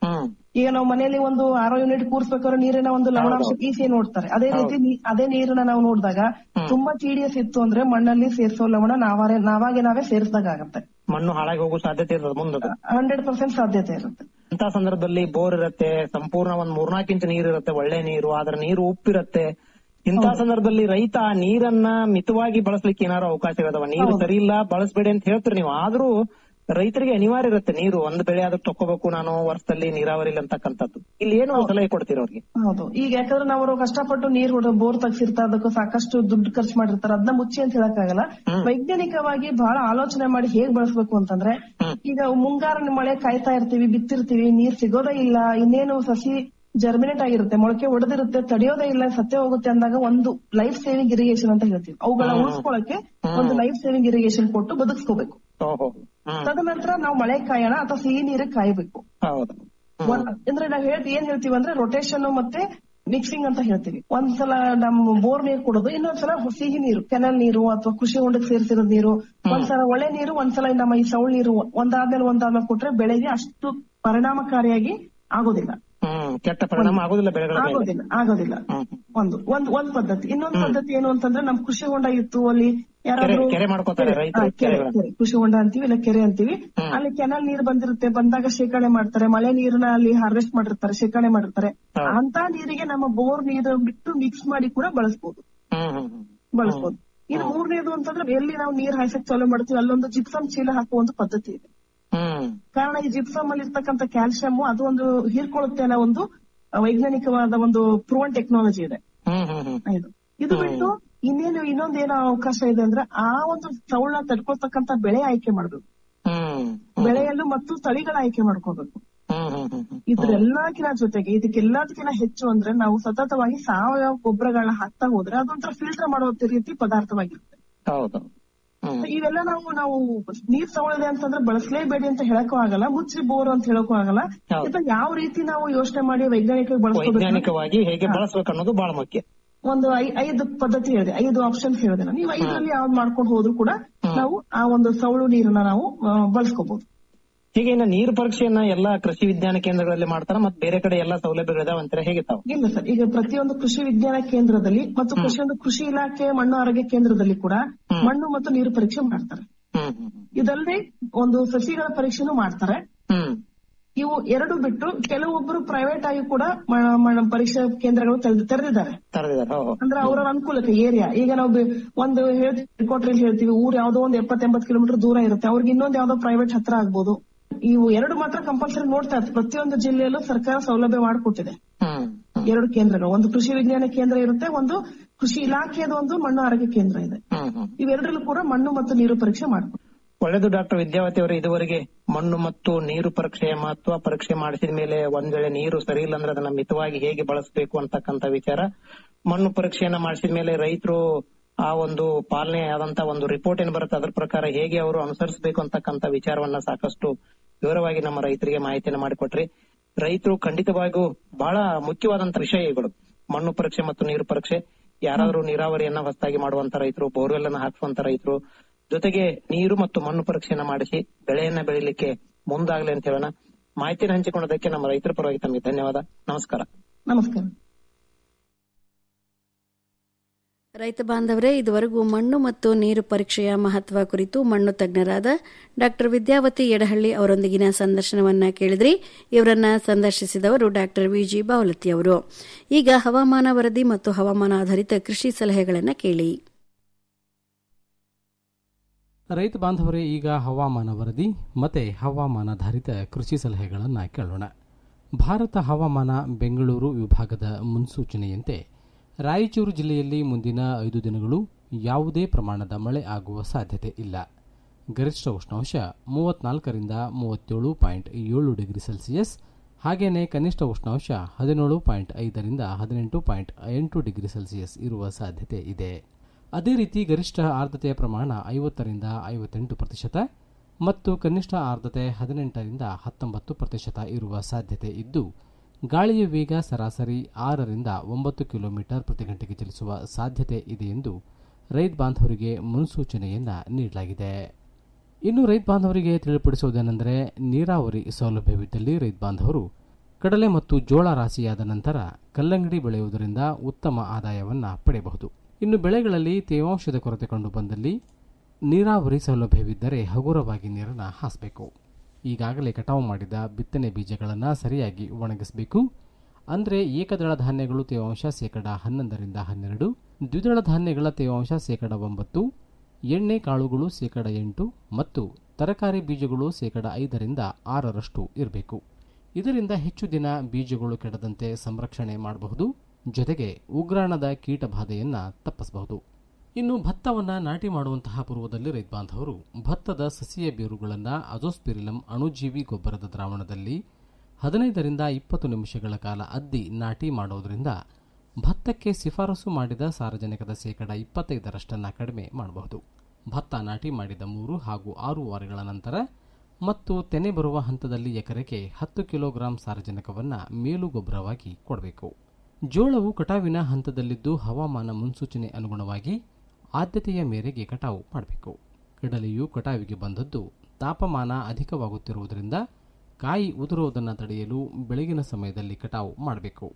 ಈಗ ನಾವು ಮನೆಯಲ್ಲಿ ಒಂದು ಆರೋ ಯೂನಿಟ್ ಕೂರ್ಸ್ಬೇಕಾದ್ರೆ ನೀರಿನ ಒಂದು ಲವಣಾಂಶ ಈಸಿ ನೋಡ್ತಾರೆ ಅದೇ ರೀತಿ ನೀ- ಅದೇ ನೀರನ್ನ ನಾವು ನೋಡಿದಾಗ ತುಂಬಾ ಟಿಡಿಎಸ್ ಇತ್ತು ಅಂದ್ರೆ ಮಣ್ಣಲ್ಲಿ ಸೇರಿಸೋ ಲವಣ ನಾವಾರೆ ನಾವಾಗೆ ನಾವೇ ಸೇರಿಸಿದಾಗ ಆಗತ್ತೆ ಮಣ್ಣು ಹಾಳಾಗಿ ಹೋಗೋ ಸಾಧ್ಯತೆ ಇರ್ತದೆ ಮುಂದೆ ಹಂಡ್ರೆಡ್ ಪರ್ಸೆಂಟ್ ಸಾಧ್ಯತೆ ಇರುತ್ತೆ ಅಂತ ಸಂದರ್ಭದಲ್ಲಿ ಬೋರ್ ಇರುತ್ತೆ ಸಂಪೂರ್ಣ ಒಂದ್ ಮೂರ್ನಾಲ್ಕು ಇಂಚು ನೀರು ಇರುತ್ತೆ ಒಳ್ಳೆ ನೀರು ಆದ್ರೆ ನೀರು ಉಪ್ಪಿರುತ್ತೆ ಇಂತಹ ಸಂದರ್ಭದಲ್ಲಿ ರೈತ ಆ ನೀರನ್ನ ಮಿತವಾಗಿ ಬಳಸ್ಲಿಕ್ಕೆ ಏನಾದ್ರು ಅವಕಾಶ ಇರೋದವ ನೀರು ಸರಿ ಇಲ್ಲ ಬಳಸಬೇಡಿ ಅಂತ ಹೇಳ್ತೀರಿ ನೀವು ಆದ್ರೂ ರೈತರಿಗೆ ಅನಿವಾರ್ಯ ಇರುತ್ತೆ ನೀರು ಒಂದ್ ಬೆಳೆ ಆದ್ರೂ ತಕ್ಕೋಬೇಕು ನಾನು ವರ್ಷದಲ್ಲಿ ನೀರಾವರಿ ಇಲ್ಲ ಅಂತಕ್ಕಂಥದ್ದು ಇಲ್ಲಿ ಏನು ಸಲಹೆ ಕೊಡ್ತೀರ ಅವ್ರಿಗೆ ಹೌದು ಈಗ ಯಾಕಂದ್ರೆ ನಾವು ಅವ್ರು ಕಷ್ಟಪಟ್ಟು ನೀರ್ ಹೊಡ ಬೋರ್ ತೆಗ್ಸಿರ್ತಾರೆ ಅದಕ್ಕೂ ಸಾಕಷ್ಟು ದುಡ್ಡು ಖರ್ಚು ಮಾಡಿರ್ತಾರೆ ಅದನ್ನ ಮುಚ್ಚಿ ಅಂತ ಹೇಳಕ್ಕಾಗಲ್ಲ ವೈಜ್ಞಾನಿಕವಾಗಿ ಬಹಳ ಆಲೋಚನೆ ಮಾಡಿ ಹೇಗ್ ಬಳಸ್ಬೇಕು ಅಂತಂದ್ರೆ ಈಗ ಮುಂಗಾರಿನ ಮಳೆ ಕಾಯ್ತಾ ಇರ್ತೀವಿ ಬಿತ್ತಿರ್ತೀವಿ ನೀರ್ ಸಿಗೋದೇ ಇಲ್ಲ ಇನ್ನೇನು ಸಸಿ ಜರ್ಮಿನೇಟ್ ಆಗಿರುತ್ತೆ ಮೊಳಕೆ ಹೊಡೆದಿರುತ್ತೆ ತಡೆಯೋದೇ ಇಲ್ಲ ಸತ್ಯ ಹೋಗುತ್ತೆ ಅಂದಾಗ ಒಂದು ಲೈಫ್ ಸೇವಿಂಗ್ ಇರಿಗೇಷನ್ ಅಂತ ಹೇಳ್ತೀವಿ ಅವುಗಳ ಉಳಿಸ್ಕೊಳಕ್ಕೆ ಒಂದು ಲೈಫ್ ಸೇವಿಂಗ್ ಇರಿಗೇಷನ್ ಕೊಟ್ಟು ಬದುಕಿಸ್ಕೋಬೇಕು ಓಹೋ ತದನಂತರ ನಾವು ಮಳೆ ಕಾಯೋಣ ಅಥವಾ ಸಿಹಿ ನೀರಿಗೆ ಕಾಯ್ಬೇಕು ಹೌದು ಒಂದ್- ಅಂದ್ರೆ ನಾವ್ ಹೇಳ್ತಿ ಏನ್ ಹೇಳ್ತೀವಿ ಅಂದ್ರೆ ರೊಟೇಷನ್ ಮತ್ತೆ ಮಿಕ್ಸಿಂಗ್ ಅಂತ ಹೇಳ್ತೀವಿ ಒಂದ್ಸಲ ನಮ್ಮ ಬೋರ್ ನೀರು ಕೊಡೋದು ಇನ್ನೊಂದ್ಸಲ ಸಿಹಿ ನೀರು ಕೆನಲ್ ನೀರು ಅಥವಾ ಕೃಷಿ ಹೊಂಡಕ್ಕೆ ಸೇರಿಸಿರೋ ನೀರು ಒಂದ್ಸಲ ಒಳ್ಳೆ ನೀರು ಒಂದ್ಸಲ ನಮ್ಮ ಈ ಸೌಳ್ ನೀರು ಒಂದಾದ್ಮೇಲೆ ಒಂದಾದ್ಮೇಲೆ ಕೊಟ್ರೆ ಬೆಳೆಗೆ ಅಷ್ಟು ಪರಿಣಾಮಕಾರಿಯಾಗಿ ಆಗೋದಿಲ್ಲ ಹ್ಮ್ ಕೆಟ್ಟ ಪರಿಣಾಮ ಆಗೋದಿಲ್ಲ ಬೆಳೆಗಳ ಮೇಲೆ ಆಗೋದಿಲ್ಲ ಆಗೋದಿಲ್ಲ ಒಂದು ಒಂದ್ ಒಂದ್ ಪದ್ಧತಿ ಇನ್ನೊಂದ್ ಪದ್ಧತಿ ಏನು ಅಂತಂದ್ರೆ ನಮ್ ಕೃಷಿ ಹೊಂಡ ಇತ್ತು ಅಲ್ಲಿ ಯಾರಾದ್ರೂ ಕೆರೆ- ಕೆರೆ ಮಾಡ್ಕೊತಾರೆ ಕೆರೆ, ರೈತರು ಹಾ, ಕೆರೆ, ಕೆರೆಗಳನ್ನ. ಕೆರೆ. ಕೃಷಿ ಹೊಂಡ ಅಂತೀವಿ ಇಲ್ಲ ಕೆರೆ ಅಂತೀವಿ ಅಲ್ಲಿ ಕೆನಲ್ ನೀರ್ ಬಂದಿರುತ್ತೆ ಬಂದಾಗ ಶೇಖರಣೆ ಮಾಡ್ತಾರೆ ಮಳೆ ನೀರನ್ನ ಅಲ್ಲಿ ಹಾರ್ವೆಸ್ಟ್ ಮಾಡಿರ್ತಾರೆ ಶೇಖರಣೆ ಮಾಡಿರ್ತಾರೆ ಅಂತ ನೀರಿಗೆ ನಮ್ಮ ಬೋರ್ ನೀರು ಬಿಟ್ಟು ಮಿಕ್ಸ್ ಮಾಡಿ ಕೂಡ ಬಳಸಬಹುದು ಹ್ಮ್ ಹ್ಮ್ ಹ್ಮ್ ಬಳಸಬಹುದು ಇನ್ನು ಮೂರನೇದು ಅಂತಂದ್ರೆ ಎಲ್ಲಿ ನಾವು ನೀರ್ ಹಾಯ್ಸಕ್ ಚಾಲೂ ಮಾಡ್ತೀವಿ ಅಲ್ಲೊಂದು ಜಿಪ್ಸಮ್ ಚೀಲ ಹಾಕುವ ಒಂದು ಪದ್ಧತಿ ಇದೆ ಹ್ಮ್ ಕಾರಣ ಈ ಜಿಪ್ಸಮ್ ಅಲ್ಲಿ ಇರ್ತಕ್ಕಂಥ ಕ್ಯಾಲ್ಸಿಯಂ ಅದು ಒಂದು ಹೀರ್ಕೊಳ್ಳುತ್ತೆ ಅನ್ನೋ ಒಂದು ವೈಜ್ಞಾನಿಕವಾದ ಒಂದು ಪ್ರೂವನ್ ಟೆಕ್ನಾಲಜಿ ಇದೆ ಹ್ಮ್ ಹ್ಮ್ ಹ್ಮ್ ಇದು ಇದು ಬಿಟ್ಟು ಇನ್ನೇನು ಇನ್ನೊಂದು ಏನೋ ಅವಕಾಶ ಇದೆ ಅಂದ್ರೆ ಆ ಒಂದು ಸೌಳ ತಡ್ಕೊಳ್ತಕ್ಕಂತ ಬೆಳೆ ಆಯ್ಕೆ ಮಾಡ್ಬೇಕು ಹ್ಮ್ ಬೆಳೆಯಲ್ಲೂ ಮತ್ತು ತಳಿಗಳ ಆಯ್ಕೆ ಮಾಡ್ಕೋಬೇಕು ಹ್ಮ್ ಹ್ಮ್ ಹ್ಮ್ ಹ್ಮ್ ಇದ್ರೆಲ್ಲಕ್ಕಿಂತ ಜೊತೆಗೆ ಇದಕ್ಕೆಲ್ಲದಕ್ಕಿಂತ ಹೆಚ್ಚು ಅಂದ್ರೆ ನಾವು ಸತತವಾಗಿ ಸಾವಯವ ಗೊಬ್ಬರಗಳನ್ನ ಹಾಕ್ತಾ ಹೋದ್ರೆ ಅದೊಂಥರ ಫಿಲ್ಟರ್ ಮಾಡೋ ರೀತಿ ಪದಾರ್ಥವಾಗಿರುತ್ತೆ ಹೌದು ಹ್ಮ್ ಇವೆಲ್ಲ ನಾವು ನಾವು ನೀರ್ ತಗೊಳ್ಳದೆ ಅಂತಂದ್ರೆ ಬಳಸಲೇಬೇಡಿ ಅಂತ ಹೇಳಕ್ಕೂ ಆಗಲ್ಲ ಮುಚ್ಚಿ ಬೋರ್ ಅಂತ ಹೇಳಕ್ಕೂ ಆಗಲ್ಲ ಹೌದು. ಇದನ್ನ ಯಾವ ರೀತಿ ನಾವು ಯೋಚನೆ ಮಾಡಿ ವೈಜ್ಞಾನಿಕವಾಗಿ ಬಳಸ್ಕೋಬೇಕು ವೈಜ್ಞಾನಿಕವಾಗಿ ಹೇಗೆ ಬಳಸ್ಬೇಕು ಅನ್ನೋದು ಬಹಳ ಮುಖ್ಯ ಒಂದು ಐ- ಐದು ಪದ್ಧತಿ ಹೇಳಿದೆ ಐದು ಆಪ್ಷನ್ಸ್ ಹೇಳಿದೆ ನಾನು ನೀವು ಐದರಲ್ಲಿ ಯಾವ್ದು ಮಾಡ್ಕೊಂಡು ಹೋದ್ರು ಕೂಡ ನಾವು ಆ ಒಂದು ಸೌಳು ನೀರನ್ನ ನಾವು ಆ, ಬಳಸ್ಕೋಬಹುದು ಹೀಗೆ ಇನ್ನು ನೀರು ಪರೀಕ್ಷೆಯನ್ನ ಎಲ್ಲಾ ಕೃಷಿ ವಿಜ್ಞಾನ ಕೇಂದ್ರಗಳಲ್ಲಿ ಮಾಡ್ತಾರ ಮತ್ತೆ ಬೇರೆ ಕಡೆ ಎಲ್ಲಾ ಸೌಲಭ್ಯಗಳಿದಾವಂತಾರೆ ಹೇಗೆ ತಾವು ಇಲ್ಲ ಸರ್ ಈಗ ಪ್ರತಿಯೊಂದು ಕೃಷಿ ವಿಜ್ಞಾನ ಕೇಂದ್ರದಲ್ಲಿ ಮತ್ತು ಪ್ರತಿಯೊಂದು ಕೃಷಿ ಇಲಾಖೆ ಮಣ್ಣು ಆರೋಗ್ಯ ಕೇಂದ್ರದಲ್ಲಿ ಕೂಡ ಮಣ್ಣು ಮತ್ತು ನೀರು ಪರೀಕ್ಷೆ ಮಾಡ್ತಾರೆ ಹ್ಮ್ ಹ್ಮ್ ಇದಲ್ಲದೆ ಒಂದು ಸಸಿಗಳ ಪರೀಕ್ಷೆನೂ ಮಾಡ್ತಾರೆ ಹ್ಮ್ ಇವು ಎರಡು ಬಿಟ್ಟು ಕೆಲವೊಬ್ಬರು ಪ್ರೈವೇಟ್ ಆಗಿ ಕೂಡ ಮ- ಮ- ಪರೀಕ್ಷಾ ಕೇಂದ್ರಗಳು ತೆರೆದ- ತೆರೆದಿದ್ದಾರೆ ತರದಿದ್ದಾರೆ ಹೋ ಅಂದ್ರೆ ಅವರ ಅನುಕೂಲಕ್ಕೆ ಏರಿಯಾ ಈಗ ನಾವು ಬೆ- ಒಂದು ಹೇಳ್ತೀವಿ ಕೋಟ್ರಲ್ಲಿ ಹೇಳ್ತೀವಿ ಊರ್ ಯಾವ್ದೋ ಒಂದು ಎಪ್ಪತ್ತೆಂಬತ್ತು ಕಿಲೋಮೀಟರ್ ದೂರ ಇರುತ್ತೆ ಅವ್ರಿಗೆ ಇನ್ನೊಂದು ಯಾವ್ದೋ ಪ್ರೈವೇಟ್ ಹತ್ರ ಆಗ್ಬೋದು ಇವು ಎರಡು ಮಾತ್ರ ಕಂಪಲ್ಸರಿ ನೋಡ್ತಾ ಇರ್ತಾರೆ ಪ್ರತಿಯೊಂದು ಜಿಲ್ಲೆಯಲ್ಲೂ ಸರ್ಕಾರ ಸೌಲಭ್ಯ ಮಾಡಿಕೊಟ್ಟಿದೆ ಹ್ಮ್ ಎರಡು ಕೇಂದ್ರಗಳು ಒಂದು ಕೃಷಿ ವಿಜ್ಞಾನ ಕೇಂದ್ರ ಇರುತ್ತೆ ಒಂದು ಕೃಷಿ ಇಲಾಖೆಯದ ಒಂದು ಮಣ್ಣು ಆರೋಗ್ಯ ಕೇಂದ್ರ ಇದೆ ಹ್ಮ್ ಹ್ಮ್ ಇವೆರಡರಲ್ಲೂ ಕೂಡ ಮಣ್ಣು ಮತ್ತು ನೀರು ಪರೀಕ್ಷೆ ಮಾಡ್ಕೊಡ್ತಾರೆ ಒಳ್ಳೆದು ಡಾಕ್ಟರ್ ವಿದ್ಯಾವತಿ ಅವರೇ ಇದುವರೆಗೆ ಮಣ್ಣು ಮತ್ತು ನೀರು ಪರೀಕ್ಷೆಯ ಮಹತ್ವ ಪರೀಕ್ಷೆ ಮಾಡಿಸಿದ ಮೇಲೆ ಒಂದ್ ವೇಳೆ ನೀರು ಸರಿ ಇಲ್ಲ ಅಂದ್ರೆ ಅದನ್ನ ಮಿತವಾಗಿ ಹೇಗೆ ಬಳಸಬೇಕು ಅಂತಕ್ಕಂತ ವಿಚಾರ ಮಣ್ಣು ಪರೀಕ್ಷೆಯನ್ನ ಮಾಡಿಸಿದ ಮೇಲೆ ರೈತರು ಆ ಒಂದು ಪಾಲನೆ ಆದಂತ ಒಂದು ರಿಪೋರ್ಟ್ ಏನ್ ಬರುತ್ತೆ ಅದ್ರ ಪ್ರಕಾರ ಹೇಗೆ ಅವರು ಅನುಸರಿಸಬೇಕು ಅಂತಕ್ಕಂತ ವಿಚಾರವನ್ನ ಸಾಕಷ್ಟು ವಿವರವಾಗಿ ನಮ್ಮ ರೈತರಿಗೆ ಮಾಹಿತಿಯನ್ನು ಮಾಡಿಕೊಟ್ರಿ ರೈತರು ಖಂಡಿತವಾಗಿಯೂ ಬಹಳ ಮುಖ್ಯವಾದಂತ ವಿಷಯ ಇವುಗಳು ಮಣ್ಣು ಪರೀಕ್ಷೆ ಮತ್ತು ನೀರು ಪರೀಕ್ಷೆ ಯಾರಾದ್ರೂ ನೀರಾವರಿಯನ್ನ ಹೊಸದಾಗಿ ಮಾಡುವಂತ ರೈತರು ಬೋರ್ವೆಲ್ ಅನ್ನ ಹಾಕುವಂತ ರೈತರು ಜೊತೆಗೆ ನೀರು ಮತ್ತು ಮಣ್ಣು ಪರೀಕ್ಷೆಯನ್ನ ಮಾಡಿಸಿ ಬೆಳೆಯನ್ನ ಬೆಳಿಲಿಕ್ಕೆ ಮುಂದಾಗ್ಲಿ ಅಂತ ಹೇಳೋಣ ಮಾಹಿತಿನ ಹಂಚಿಕೊಂಡದಕ್ಕೆ ನಮ್ಮ ರೈತರ ಪರವಾಗಿ ತಮಗೆ ಧನ್ಯವಾದ ನಮಸ್ಕಾರ ನಮಸ್ಕಾರ ರೈತ ಬಾಂಧವರೇ ಇದುವರೆಗೂ ಮಣ್ಣು ಮತ್ತು ನೀರು ಪರೀಕ್ಷೆಯ ಮಹತ್ವ ಕುರಿತು ಮಣ್ಣು ತಜ್ಞರಾದ ಡಾ ವಿದ್ಯಾವತಿ ಯಡಹಳ್ಳಿ ಅವರೊಂದಿಗಿನ ಸಂದರ್ಶನವನ್ನ ಕೇಳಿದ್ರಿ ಇವರನ್ನ ಸಂದರ್ಶಿಸಿದವರು ಡಾ ವಿಜಿ ಬಾವಲತಿ ಅವರು ಈಗ ಹವಾಮಾನ ವರದಿ ಮತ್ತು ಹವಾಮಾನ ಆಧಾರಿತ ಕೃಷಿ ಸಲಹೆಗಳನ್ನು ಕೇಳಿ ರೈತ ಬಾಂಧವರೇ ಈಗ ಹವಾಮಾನ ವರದಿ ಮತ್ತೆ ಹವಾಮಾನಾಧಾರಿತ ಕೃಷಿ ಸಲಹೆಗಳನ್ನು ಕೇಳೋಣ ಭಾರತ ಹವಾಮಾನ ಬೆಂಗಳೂರು ವಿಭಾಗದ ಮುನ್ಸೂಚನೆಯಂತೆ ರಾಯಚೂರು ಜಿಲ್ಲೆಯಲ್ಲಿ ಮುಂದಿನ ಐದು ದಿನಗಳು ಯಾವುದೇ ಪ್ರಮಾಣದ ಮಳೆ ಆಗುವ ಸಾಧ್ಯತೆ ಇಲ್ಲ ಗರಿಷ್ಠ ಉಷ್ಣಾಂಶ ಮೂವತ್ನಾಲ್ಕರಿಂದ ಮೂವತ್ತೇಳು ಪಾಯಿಂಟ್ ಏಳು ಡಿಗ್ರಿ ಸೆಲ್ಸಿಯಸ್ ಹಾಗೆಯೇ ಕನಿಷ್ಠ ಉಷ್ಣಾಂಶ ಹದಿನೇಳು ಪಾಯಿಂಟ್ ಐದರಿಂದ ಹದಿನೆಂಟು ಪಾಯಿಂಟ್ ಎಂಟು ಡಿಗ್ರಿ ಸೆಲ್ಸಿಯಸ್ ಇರುವ ಸಾಧ್ಯತೆ ಇದೆ ಅದೇ ರೀತಿ ಗರಿಷ್ಠ ಆರ್ದ್ರತೆಯ ಪ್ರಮಾಣ ಐವತ್ತರಿಂದ ಐವತ್ತೆಂಟು ಪ್ರತಿಶತ ಮತ್ತು ಕನಿಷ್ಠ ಆರ್ದ್ರತೆ ಹದಿನೆಂಟರಿಂದ ಹತ್ತೊಂಬತ್ತು ಪ್ರತಿಶತ ಇರುವ ಸಾಧ್ಯತೆ ಇದ್ದು ಗಾಳಿಯ ವೇಗ ಸರಾಸರಿ ಆರರಿಂದ ಒಂಬತ್ತು ಕಿಲೋಮೀಟರ್ ಪ್ರತಿ ಗಂಟೆಗೆ ಚಲಿಸುವ ಸಾಧ್ಯತೆ ಇದೆ ಎಂದು ರೈತ ಬಾಂಧವರಿಗೆ ಮುನ್ಸೂಚನೆಯನ್ನ ನೀಡಲಾಗಿದೆ ಇನ್ನು ರೈತ ಬಾಂಧವರಿಗೆ ತಿಳಿಪಡಿಸುವುದೇನೆಂದರೆ ನೀರಾವರಿ ಸೌಲಭ್ಯವಿದ್ದಲ್ಲಿ ರೈತ ಬಾಂಧವರು ಕಡಲೆ ಮತ್ತು ಜೋಳ ರಾಶಿಯಾದ ನಂತರ ಕಲ್ಲಂಗಡಿ ಬೆಳೆಯುವುದರಿಂದ ಉತ್ತಮ ಆದಾಯವನ್ನು ಪಡೆಯಬಹುದು ಇನ್ನು ಬೆಳೆಗಳಲ್ಲಿ ತೇವಾಂಶದ ಕೊರತೆ ಕಂಡು ಬಂದಲ್ಲಿ ನೀರಾವರಿ ಸೌಲಭ್ಯವಿದ್ದರೆ ಹಗುರವಾಗಿ ನೀರನ್ನು ಹಾಸಬೇಕು ಈಗಾಗಲೇ ಕಟಾವು ಮಾಡಿದ ಬಿತ್ತನೆ ಬೀಜಗಳನ್ನು ಸರಿಯಾಗಿ ಒಣಗಿಸಬೇಕು ಅಂದರೆ ಏಕದಳ ಧಾನ್ಯಗಳು ತೇವಾಂಶ ಶೇಕಡ ಹನ್ನೊಂದರಿಂದ ಹನ್ನೆರಡು ದ್ವಿದಳ ಧಾನ್ಯಗಳ ತೇವಾಂಶ ಶೇಕಡ ಒಂಬತ್ತು ಎಣ್ಣೆ ಕಾಳುಗಳು ಶೇಕಡ ಎಂಟು ಮತ್ತು ತರಕಾರಿ ಬೀಜಗಳು ಶೇಕಡ ಐದರಿಂದ ಆರರಷ್ಟು ಇರಬೇಕು ಇದರಿಂದ ಹೆಚ್ಚು ದಿನ ಬೀಜಗಳು ಕೆಡದಂತೆ ಸಂರಕ್ಷಣೆ ಮಾಡಬಹುದು ಜೊತೆಗೆ ಉಗ್ರಾಣದ ಕೀಟ ಬಾಧೆಯನ್ನು ತಪ್ಪಿಸಬಹುದು ಇನ್ನು ಭತ್ತವನ್ನು ನಾಟಿ ಮಾಡುವಂತಹ ಪೂರ್ವದಲ್ಲಿ ರೈತ ಬಾಂಧವರು ಭತ್ತದ ಸಸಿಯ ಬೇರುಗಳನ್ನು ಅಜೋಸ್ಪಿರಿಲಂ ಅಣುಜೀವಿ ಗೊಬ್ಬರದ ದ್ರಾವಣದಲ್ಲಿ ಹದಿನೈದರಿಂದ ಇಪ್ಪತ್ತು ನಿಮಿಷಗಳ ಕಾಲ ಅದ್ದಿ ನಾಟಿ ಮಾಡುವುದರಿಂದ ಭತ್ತಕ್ಕೆ ಶಿಫಾರಸು ಮಾಡಿದ ಸಾರಜನಕದ ಶೇಕಡ ಇಪ್ಪತ್ತೈದರಷ್ಟನ್ನು ಕಡಿಮೆ ಮಾಡಬಹುದು ಭತ್ತ ನಾಟಿ ಮಾಡಿದ ಮೂರು ಹಾಗೂ ಆರು ವಾರಗಳ ನಂತರ ಮತ್ತು ತೆನೆ ಬರುವ ಹಂತದಲ್ಲಿ ಎಕರೆಗೆ ಹತ್ತು ಕಿಲೋಗ್ರಾಂ ಸಾರಜನಕವನ್ನು ಮೇಲು ಗೊಬ್ಬರವಾಗಿ ಕೊಡಬೇಕು ಜೋಳವು ಕಟಾವಿನ ಹಂತದಲ್ಲಿದ್ದು ಹವಾಮಾನ ಮುನ್ಸೂಚನೆ ಅನುಗುಣವಾಗಿ ಆದ್ಯತೆಯ ಮೇರೆಗೆ ಕಟಾವು ಮಾಡಬೇಕು ಕಡಲೆಯು ಕಟಾವಿಗೆ ಬಂದದ್ದು ತಾಪಮಾನ ಅಧಿಕವಾಗುತ್ತಿರುವುದರಿಂದ ಕಾಯಿ ಉದುರುವುದನ್ನು ತಡೆಯಲು ಬೆಳಗಿನ ಸಮಯದಲ್ಲಿ ಕಟಾವು ಮಾಡಬೇಕು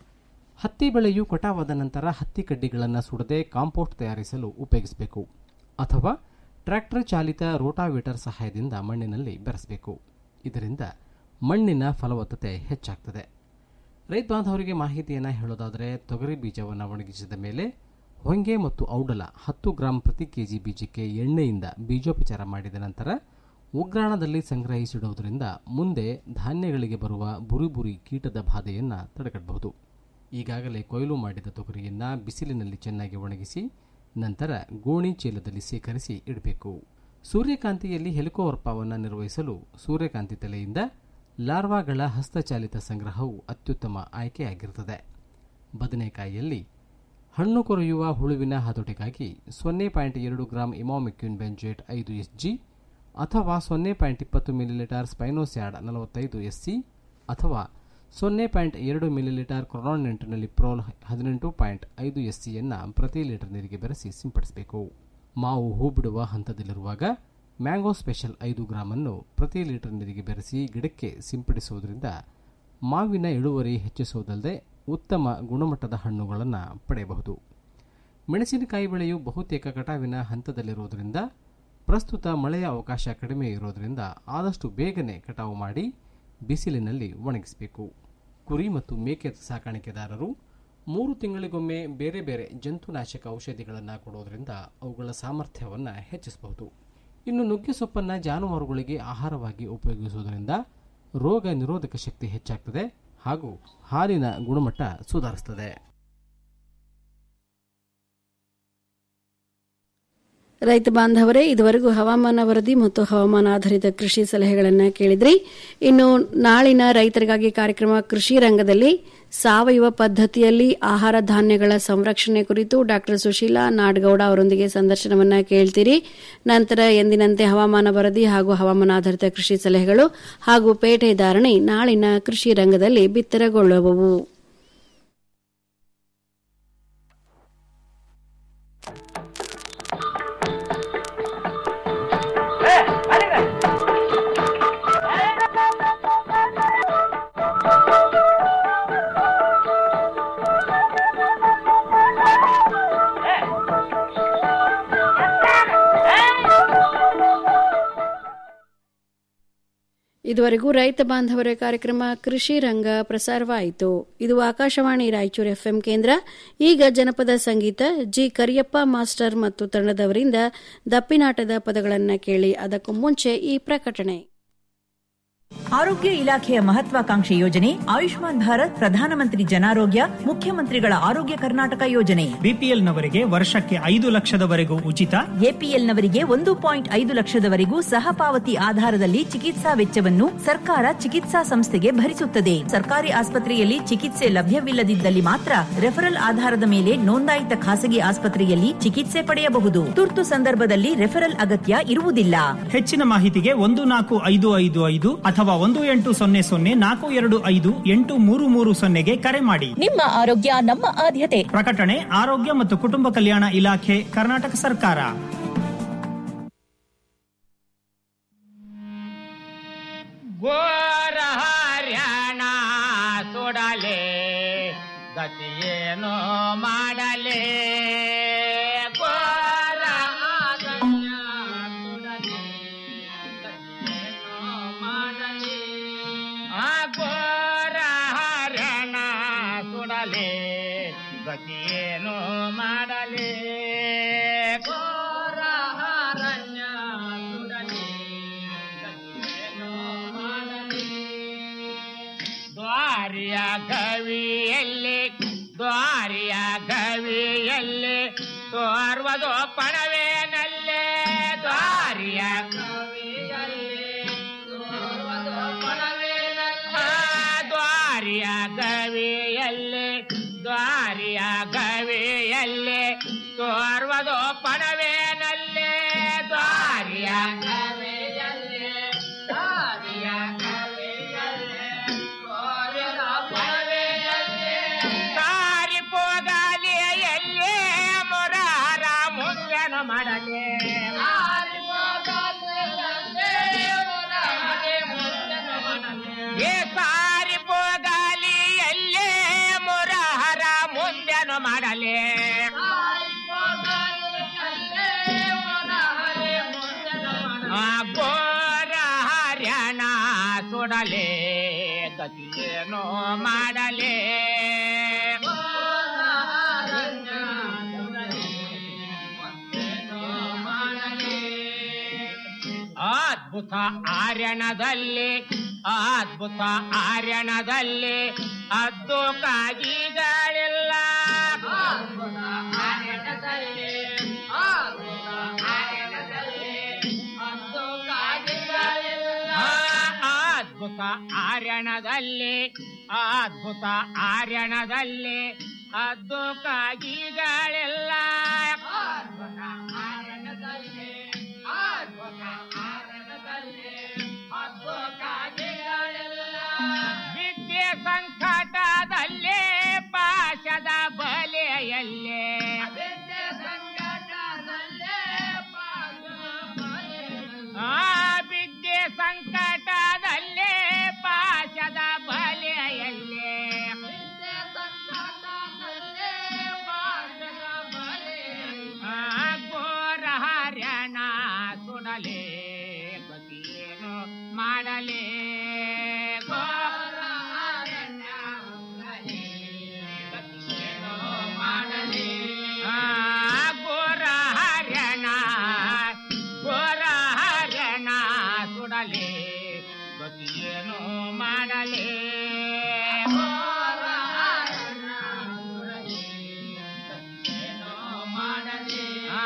ಹತ್ತಿ ಬೆಳೆಯು ಕಟಾವಾದ ನಂತರ ಹತ್ತಿ ಕಡ್ಡಿಗಳನ್ನು ಸುಡದೆ ಕಾಂಪೋಸ್ಟ್ ತಯಾರಿಸಲು ಉಪಯೋಗಿಸಬೇಕು ಅಥವಾ ಟ್ರ್ಯಾಕ್ಟರ್ ಚಾಲಿತ ರೋಟಾವೇಟರ್ ಸಹಾಯದಿಂದ ಮಣ್ಣಿನಲ್ಲಿ ಬೆರೆಸಬೇಕು ಇದರಿಂದ ಮಣ್ಣಿನ ಫಲವತ್ತತೆ ಹೆಚ್ಚಾಗ್ತದೆ ರೈತ ಬಾಂಧವರಿಗೆ ಮಾಹಿತಿಯನ್ನು ಹೇಳೋದಾದರೆ ತೊಗರಿ ಬೀಜವನ್ನು ಒಣಗಿಸಿದ ಮೇಲೆ ಹೊಂಗೆ ಮತ್ತು ಔಡಲ ಹತ್ತು ಗ್ರಾಂ ಪ್ರತಿ ಕೆಜಿ ಬೀಜಕ್ಕೆ ಎಣ್ಣೆಯಿಂದ ಬೀಜೋಪಚಾರ ಮಾಡಿದ ನಂತರ ಉಗ್ರಾಣದಲ್ಲಿ ಸಂಗ್ರಹಿಸಿಡುವುದರಿಂದ ಮುಂದೆ ಧಾನ್ಯಗಳಿಗೆ ಬರುವ ಬುರಿ ಬುರಿ ಕೀಟದ ಬಾಧೆಯನ್ನು ತಡೆಗಟ್ಟಬಹುದು ಈಗಾಗಲೇ ಕೊಯ್ಲು ಮಾಡಿದ ತೊಗರಿಯನ್ನು ಬಿಸಿಲಿನಲ್ಲಿ ಚೆನ್ನಾಗಿ ಒಣಗಿಸಿ ನಂತರ ಗೋಣಿ ಚೀಲದಲ್ಲಿ ಸೇಕರಿಸಿ ಇಡಬೇಕು ಸೂರ್ಯಕಾಂತಿಯಲ್ಲಿ ಹೆಲಿಕೋವರ್ಪವನ್ನು ನಿರ್ವಹಿಸಲು ಸೂರ್ಯಕಾಂತಿ ತಲೆಯಿಂದ ಲಾರ್ವಾಗಳ ಹಸ್ತಚಾಲಿತ ಸಂಗ್ರಹವು ಅತ್ಯುತ್ತಮ ಆಯ್ಕೆಯಾಗಿರುತ್ತದೆ ಬದನೆಕಾಯಿಯಲ್ಲಿ ಹಣ್ಣು ಕೊರೆಯುವ ಹುಳುವಿನ ಹತೋಟಿಗಾಗಿ ಸೊನ್ನೆ ಪಾಯಿಂಟ್ ಎರಡು ಗ್ರಾಂ ಇಮಾಮಿಕ್ಯೂನ್ ಬೆಂಜೇಟ್ ಐದು ಎಸ್ ಜಿ ಅಥವಾ ಸೊನ್ನೆ ಪಾಯಿಂಟ್ ಇಪ್ಪತ್ತು ಮಿಲಿಲೀಟರ್ ಸ್ಪೈನೋಸ್ಯಾಡ್ ನಲವತ್ತೈದು ಎಸ್ ಸಿ ಅಥವಾ ಸೊನ್ನೆ ಪಾಯಿಂಟ್ ಎರಡು ಮಿಲಿಲೀಟರ್ ಕ್ರೊನಾನೆಂಟ್ನಲ್ಲಿ ಪ್ರೋಲ್ ಹದಿನೆಂಟು ಪಾಯಿಂಟ್ ಐದು ಎಸ್ ಸಿಯನ್ನು ಪ್ರತಿ ಲೀಟರ್ ನೀರಿಗೆ ಬೆರೆಸಿ ಸಿಂಪಡಿಸಬೇಕು ಮಾವು ಹೂ ಬಿಡುವ ಹಂತದಲ್ಲಿರುವಾಗ ಮ್ಯಾಂಗೋ ಸ್ಪೆಷಲ್ ಐದು ಗ್ರಾಮನ್ನು ಪ್ರತಿ ಲೀಟರ್ ನೀರಿಗೆ ಬೆರೆಸಿ ಗಿಡಕ್ಕೆ ಸಿಂಪಡಿಸುವುದರಿಂದ ಮಾವಿನ ಇಳುವರಿ ಹೆಚ್ಚಿಸುವುದಲ್ಲದೆ ಉತ್ತಮ ಗುಣಮಟ್ಟದ ಹಣ್ಣುಗಳನ್ನು ಪಡೆಯಬಹುದು ಮೆಣಸಿನಕಾಯಿ ಬೆಳೆಯು ಬಹುತೇಕ ಕಟಾವಿನ ಹಂತದಲ್ಲಿರುವುದರಿಂದ ಪ್ರಸ್ತುತ ಮಳೆಯ ಅವಕಾಶ ಕಡಿಮೆ ಇರೋದರಿಂದ ಆದಷ್ಟು ಬೇಗನೆ ಕಟಾವು ಮಾಡಿ ಬಿಸಿಲಿನಲ್ಲಿ ಒಣಗಿಸಬೇಕು ಕುರಿ ಮತ್ತು ಮೇಕೆ ಸಾಕಾಣಿಕೆದಾರರು ಮೂರು ತಿಂಗಳಿಗೊಮ್ಮೆ ಬೇರೆ ಬೇರೆ ಜಂತುನಾಶಕ ಔಷಧಿಗಳನ್ನು ಕೊಡೋದ್ರಿಂದ ಅವುಗಳ ಸಾಮರ್ಥ್ಯವನ್ನು ಹೆಚ್ಚಿಸಬಹುದು ಇನ್ನು ನುಗ್ಗೆ ಸೊಪ್ಪನ್ನು ಜಾನುವಾರುಗಳಿಗೆ ಆಹಾರವಾಗಿ ಉಪಯೋಗಿಸುವುದರಿಂದ ರೋಗ ನಿರೋಧಕ ಶಕ್ತಿ ಹೆಚ್ಚಾಗ್ತದೆ ಹಾಗೂ ಹಾಲಿನ ಗುಣಮಟ್ಟ ಸುಧಾರಿಸುತ್ತದೆ ರೈತ ಬಾಂಧವರೇ ಇದುವರೆಗೂ ಹವಾಮಾನ ವರದಿ ಮತ್ತು ಹವಾಮಾನ ಆಧಾರಿತ ಕೃಷಿ ಸಲಹೆಗಳನ್ನು ಕೇಳಿದ್ರಿ ಇನ್ನು ನಾಳಿನ ರೈತರಿಗಾಗಿ ಕಾರ್ಯಕ್ರಮ ಕೃಷಿ ರಂಗದಲ್ಲಿ ಸಾವಯವ ಪದ್ಧತಿಯಲ್ಲಿ ಆಹಾರ ಧಾನ್ಯಗಳ ಸಂರಕ್ಷಣೆ ಕುರಿತು ಡಾಕ್ಟರ್ ಸುಶೀಲಾ ನಾಡಗೌಡ ಅವರೊಂದಿಗೆ ಸಂದರ್ಶನವನ್ನ ಕೇಳ್ತೀರಿ ನಂತರ ಎಂದಿನಂತೆ ಹವಾಮಾನ ವರದಿ ಹಾಗೂ ಹವಾಮಾನ ಆಧಾರಿತ ಕೃಷಿ ಸಲಹೆಗಳು ಹಾಗೂ ಪೇಟೆ ಧಾರಣೆ ನಾಳಿನ ಕೃಷಿ ರಂಗದಲ್ಲಿ ಬಿತ್ತರಗೊಳ್ಳುವವು Hey! ಇದುವರೆಗೂ ರೈತ ಬಾಂಧವರ ಕಾರ್ಯಕ್ರಮ ಕೃಷಿ ರಂಗ ಪ್ರಸಾರವಾಯಿತು ಇದು ಆಕಾಶವಾಣಿ ರಾಯಚೂರು ಎಫ್ಎಂ ಕೇಂದ್ರ ಈಗ ಜನಪದ ಸಂಗೀತ ಜಿ ಕರಿಯಪ್ಪ ಮಾಸ್ಟರ್ ಮತ್ತು ತಂಡದವರಿಂದ ದಪ್ಪಿನಾಟದ ಪದಗಳನ್ನು ಕೇಳಿ ಅದಕ್ಕೂ ಮುಂಚೆ ಈ ಪ್ರಕಟಣೆ ಆರೋಗ್ಯ ಇಲಾಖೆಯ ಮಹತ್ವಾಕಾಂಕ್ಷಿ ಯೋಜನೆ ಆಯುಷ್ಮಾನ್ ಭಾರತ್ ಪ್ರಧಾನಮಂತ್ರಿ ಜನಾರೋಗ್ಯ ಮುಖ್ಯಮಂತ್ರಿಗಳ ಆರೋಗ್ಯ ಕರ್ನಾಟಕ ಯೋಜನೆ ಬಿಪಿಎಲ್ನವರಿಗೆ ವರ್ಷಕ್ಕೆ ಐದು ಲಕ್ಷದವರೆಗೂ ಉಚಿತ ಎಪಿಎಲ್ನವರಿಗೆ ಒಂದು ಪಾಯಿಂಟ್ ಐದು ಲಕ್ಷದವರೆಗೂ ಸಹ ಪಾವತಿ ಆಧಾರದಲ್ಲಿ ಚಿಕಿತ್ಸಾ ವೆಚ್ಚವನ್ನು ಸರ್ಕಾರ ಚಿಕಿತ್ಸಾ ಸಂಸ್ಥೆಗೆ ಭರಿಸುತ್ತದೆ ಸರ್ಕಾರಿ ಆಸ್ಪತ್ರೆಯಲ್ಲಿ ಚಿಕಿತ್ಸೆ ಲಭ್ಯವಿಲ್ಲದಿದ್ದಲ್ಲಿ ಮಾತ್ರ ರೆಫರಲ್ ಆಧಾರದ ಮೇಲೆ ನೋಂದಾಯಿತ ಖಾಸಗಿ ಆಸ್ಪತ್ರೆಯಲ್ಲಿ ಚಿಕಿತ್ಸೆ ಪಡೆಯಬಹುದು ತುರ್ತು ಸಂದರ್ಭದಲ್ಲಿ ರೆಫರಲ್ ಅಗತ್ಯ ಇರುವುದಿಲ್ಲ ಹೆಚ್ಚಿನ ಮಾಹಿತಿಗೆ ಒಂದು ನಾಲ್ಕು ಐದು ಐದು ಐದು ಅಥವಾ ಒಂದು ಎಂಟು ಸೊನ್ನೆ ಸೊನ್ನೆ ನಾಲ್ಕು ಎರಡು ಐದು ಎಂಟು ಮೂರು ಮೂರು ಸೊನ್ನೆಗೆ ಕರೆ ಮಾಡಿ ನಿಮ್ಮ ಆರೋಗ್ಯ ನಮ್ಮ ಆದ್ಯತೆ ಪ್ರಕಟಣೆ ಆರೋಗ್ಯ ಮತ್ತು ಕುಟುಂಬ ಕಲ್ಯಾಣ ಇಲಾಖೆ ಕರ್ನಾಟಕ ಸರ್ಕಾರ ಗೋರ ಹರ್ಯಾಣ ಸುಡಲೆ ಗತಿಯೇನೋ ಮಾಡಲೆ ಗೋರ ಹರ್ಯಾಣ ಸುಡಲೆ ಗತಿಯೇನೋ ಮಾಡಲೆ ಆ ಗೋರ ಹರ್ಯಾಣ ಸುಡಲೆ ಗತಿಯೇನೋ ಮಾಡಲೆ ಗೋರ ಹರಣ್ಯ ಸುಡಲೆ ದ್ವಾರಿಯ ಗವಿಯಲ್ಲಿ ದ್ವಾರಿಯ ಗವಿಯಲ್ಲಿ ತೋರ್ವದು ಪಣವೇನಲ್ಲೇ ದ್ವಾರಿಯ ಗವಿಯಲ್ಲಿ ತೋರ್ವದು ಪಣವೇನಲ್ಲ ದ್ವಾರಿಯ ಗವಿಯಲ್ಲಿ ದ್ವಾರಿಯ ಗವಿಯಲ್ಲಿ ತೋರ್ವದು ಪಣವೇನಲ್ಲೇ ದ್ವಾರಿಯ ಗವಿಯಲ್ಲಿ ದ್ವಾರಿಯ ಸಾರಿ ಪೋಗಾಲಿಯಲ್ಲೇ ಮೊರಾರ ಮುಂಜನ ಮಾಡಲೆ ಏ ಸಾರಿ ಪೋಗಾಲಿಯಲ್ಲೇ ಮೊರಾರ ಮುಂಜನ ಮಾಡಲೆ ಆ ಗೋರ ಹರ್ಯಾಣ ಸುಡಲೆ ಗತಿಯೇನೋ ಮಾಡಲೆ ಅದ್ಭುತ ಆರ್ಯಣದಲ್ಲಿ ಅದ್ಭುತ ಆರ್ಯಣದಲ್ಲಿ ಅದ್ದು ಕಾಗಿಗಳಿಲ್ಲ ಅದ್ಭುತ ಆರ್ಯಣದಲ್ಲಿ ಅದ್ಭುತ ಆರ್ಯಣದಲ್ಲಿ ಅದ್ದು ಕಾಗಿಗಳಿಲ್ಲ ವಿದ್ಯೆ ಸಂಕಟದಲ್ಲೇ ಪಾಶದ ಬಲೆಯಲ್ಲೇ ಆ ವಿದ್ಯೆ ಸಂಕಟದಲ್ಲೇ ಪಾಶದ ಬಲೆಯಲ್ಲೇ ಆ ಘೋರ ಹರ್ಯಾಣ ಸುಡಲೆ ಗತಿಯೇನು ಮಾಡಲೆ ಘೋರ ಹರ್ಯಾಣ ಸುಡಲೆ ಗತಿಯೇನು ಮಾಡಲೆ ಆ ಘೋರ ಹರ್ಯಾಣ ಘೋರ ಹರ್ಯಾಣ ಸುಡಲೆ ಗತಿಯೇನು ಮಾಡಲೆ ಘೋರ ಹರ್ಯಾಣ ಸುಡಲೆ ಗತಿಯೇನು ಮಾಡಲೆ ಆ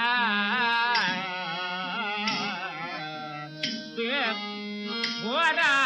ಘೋರ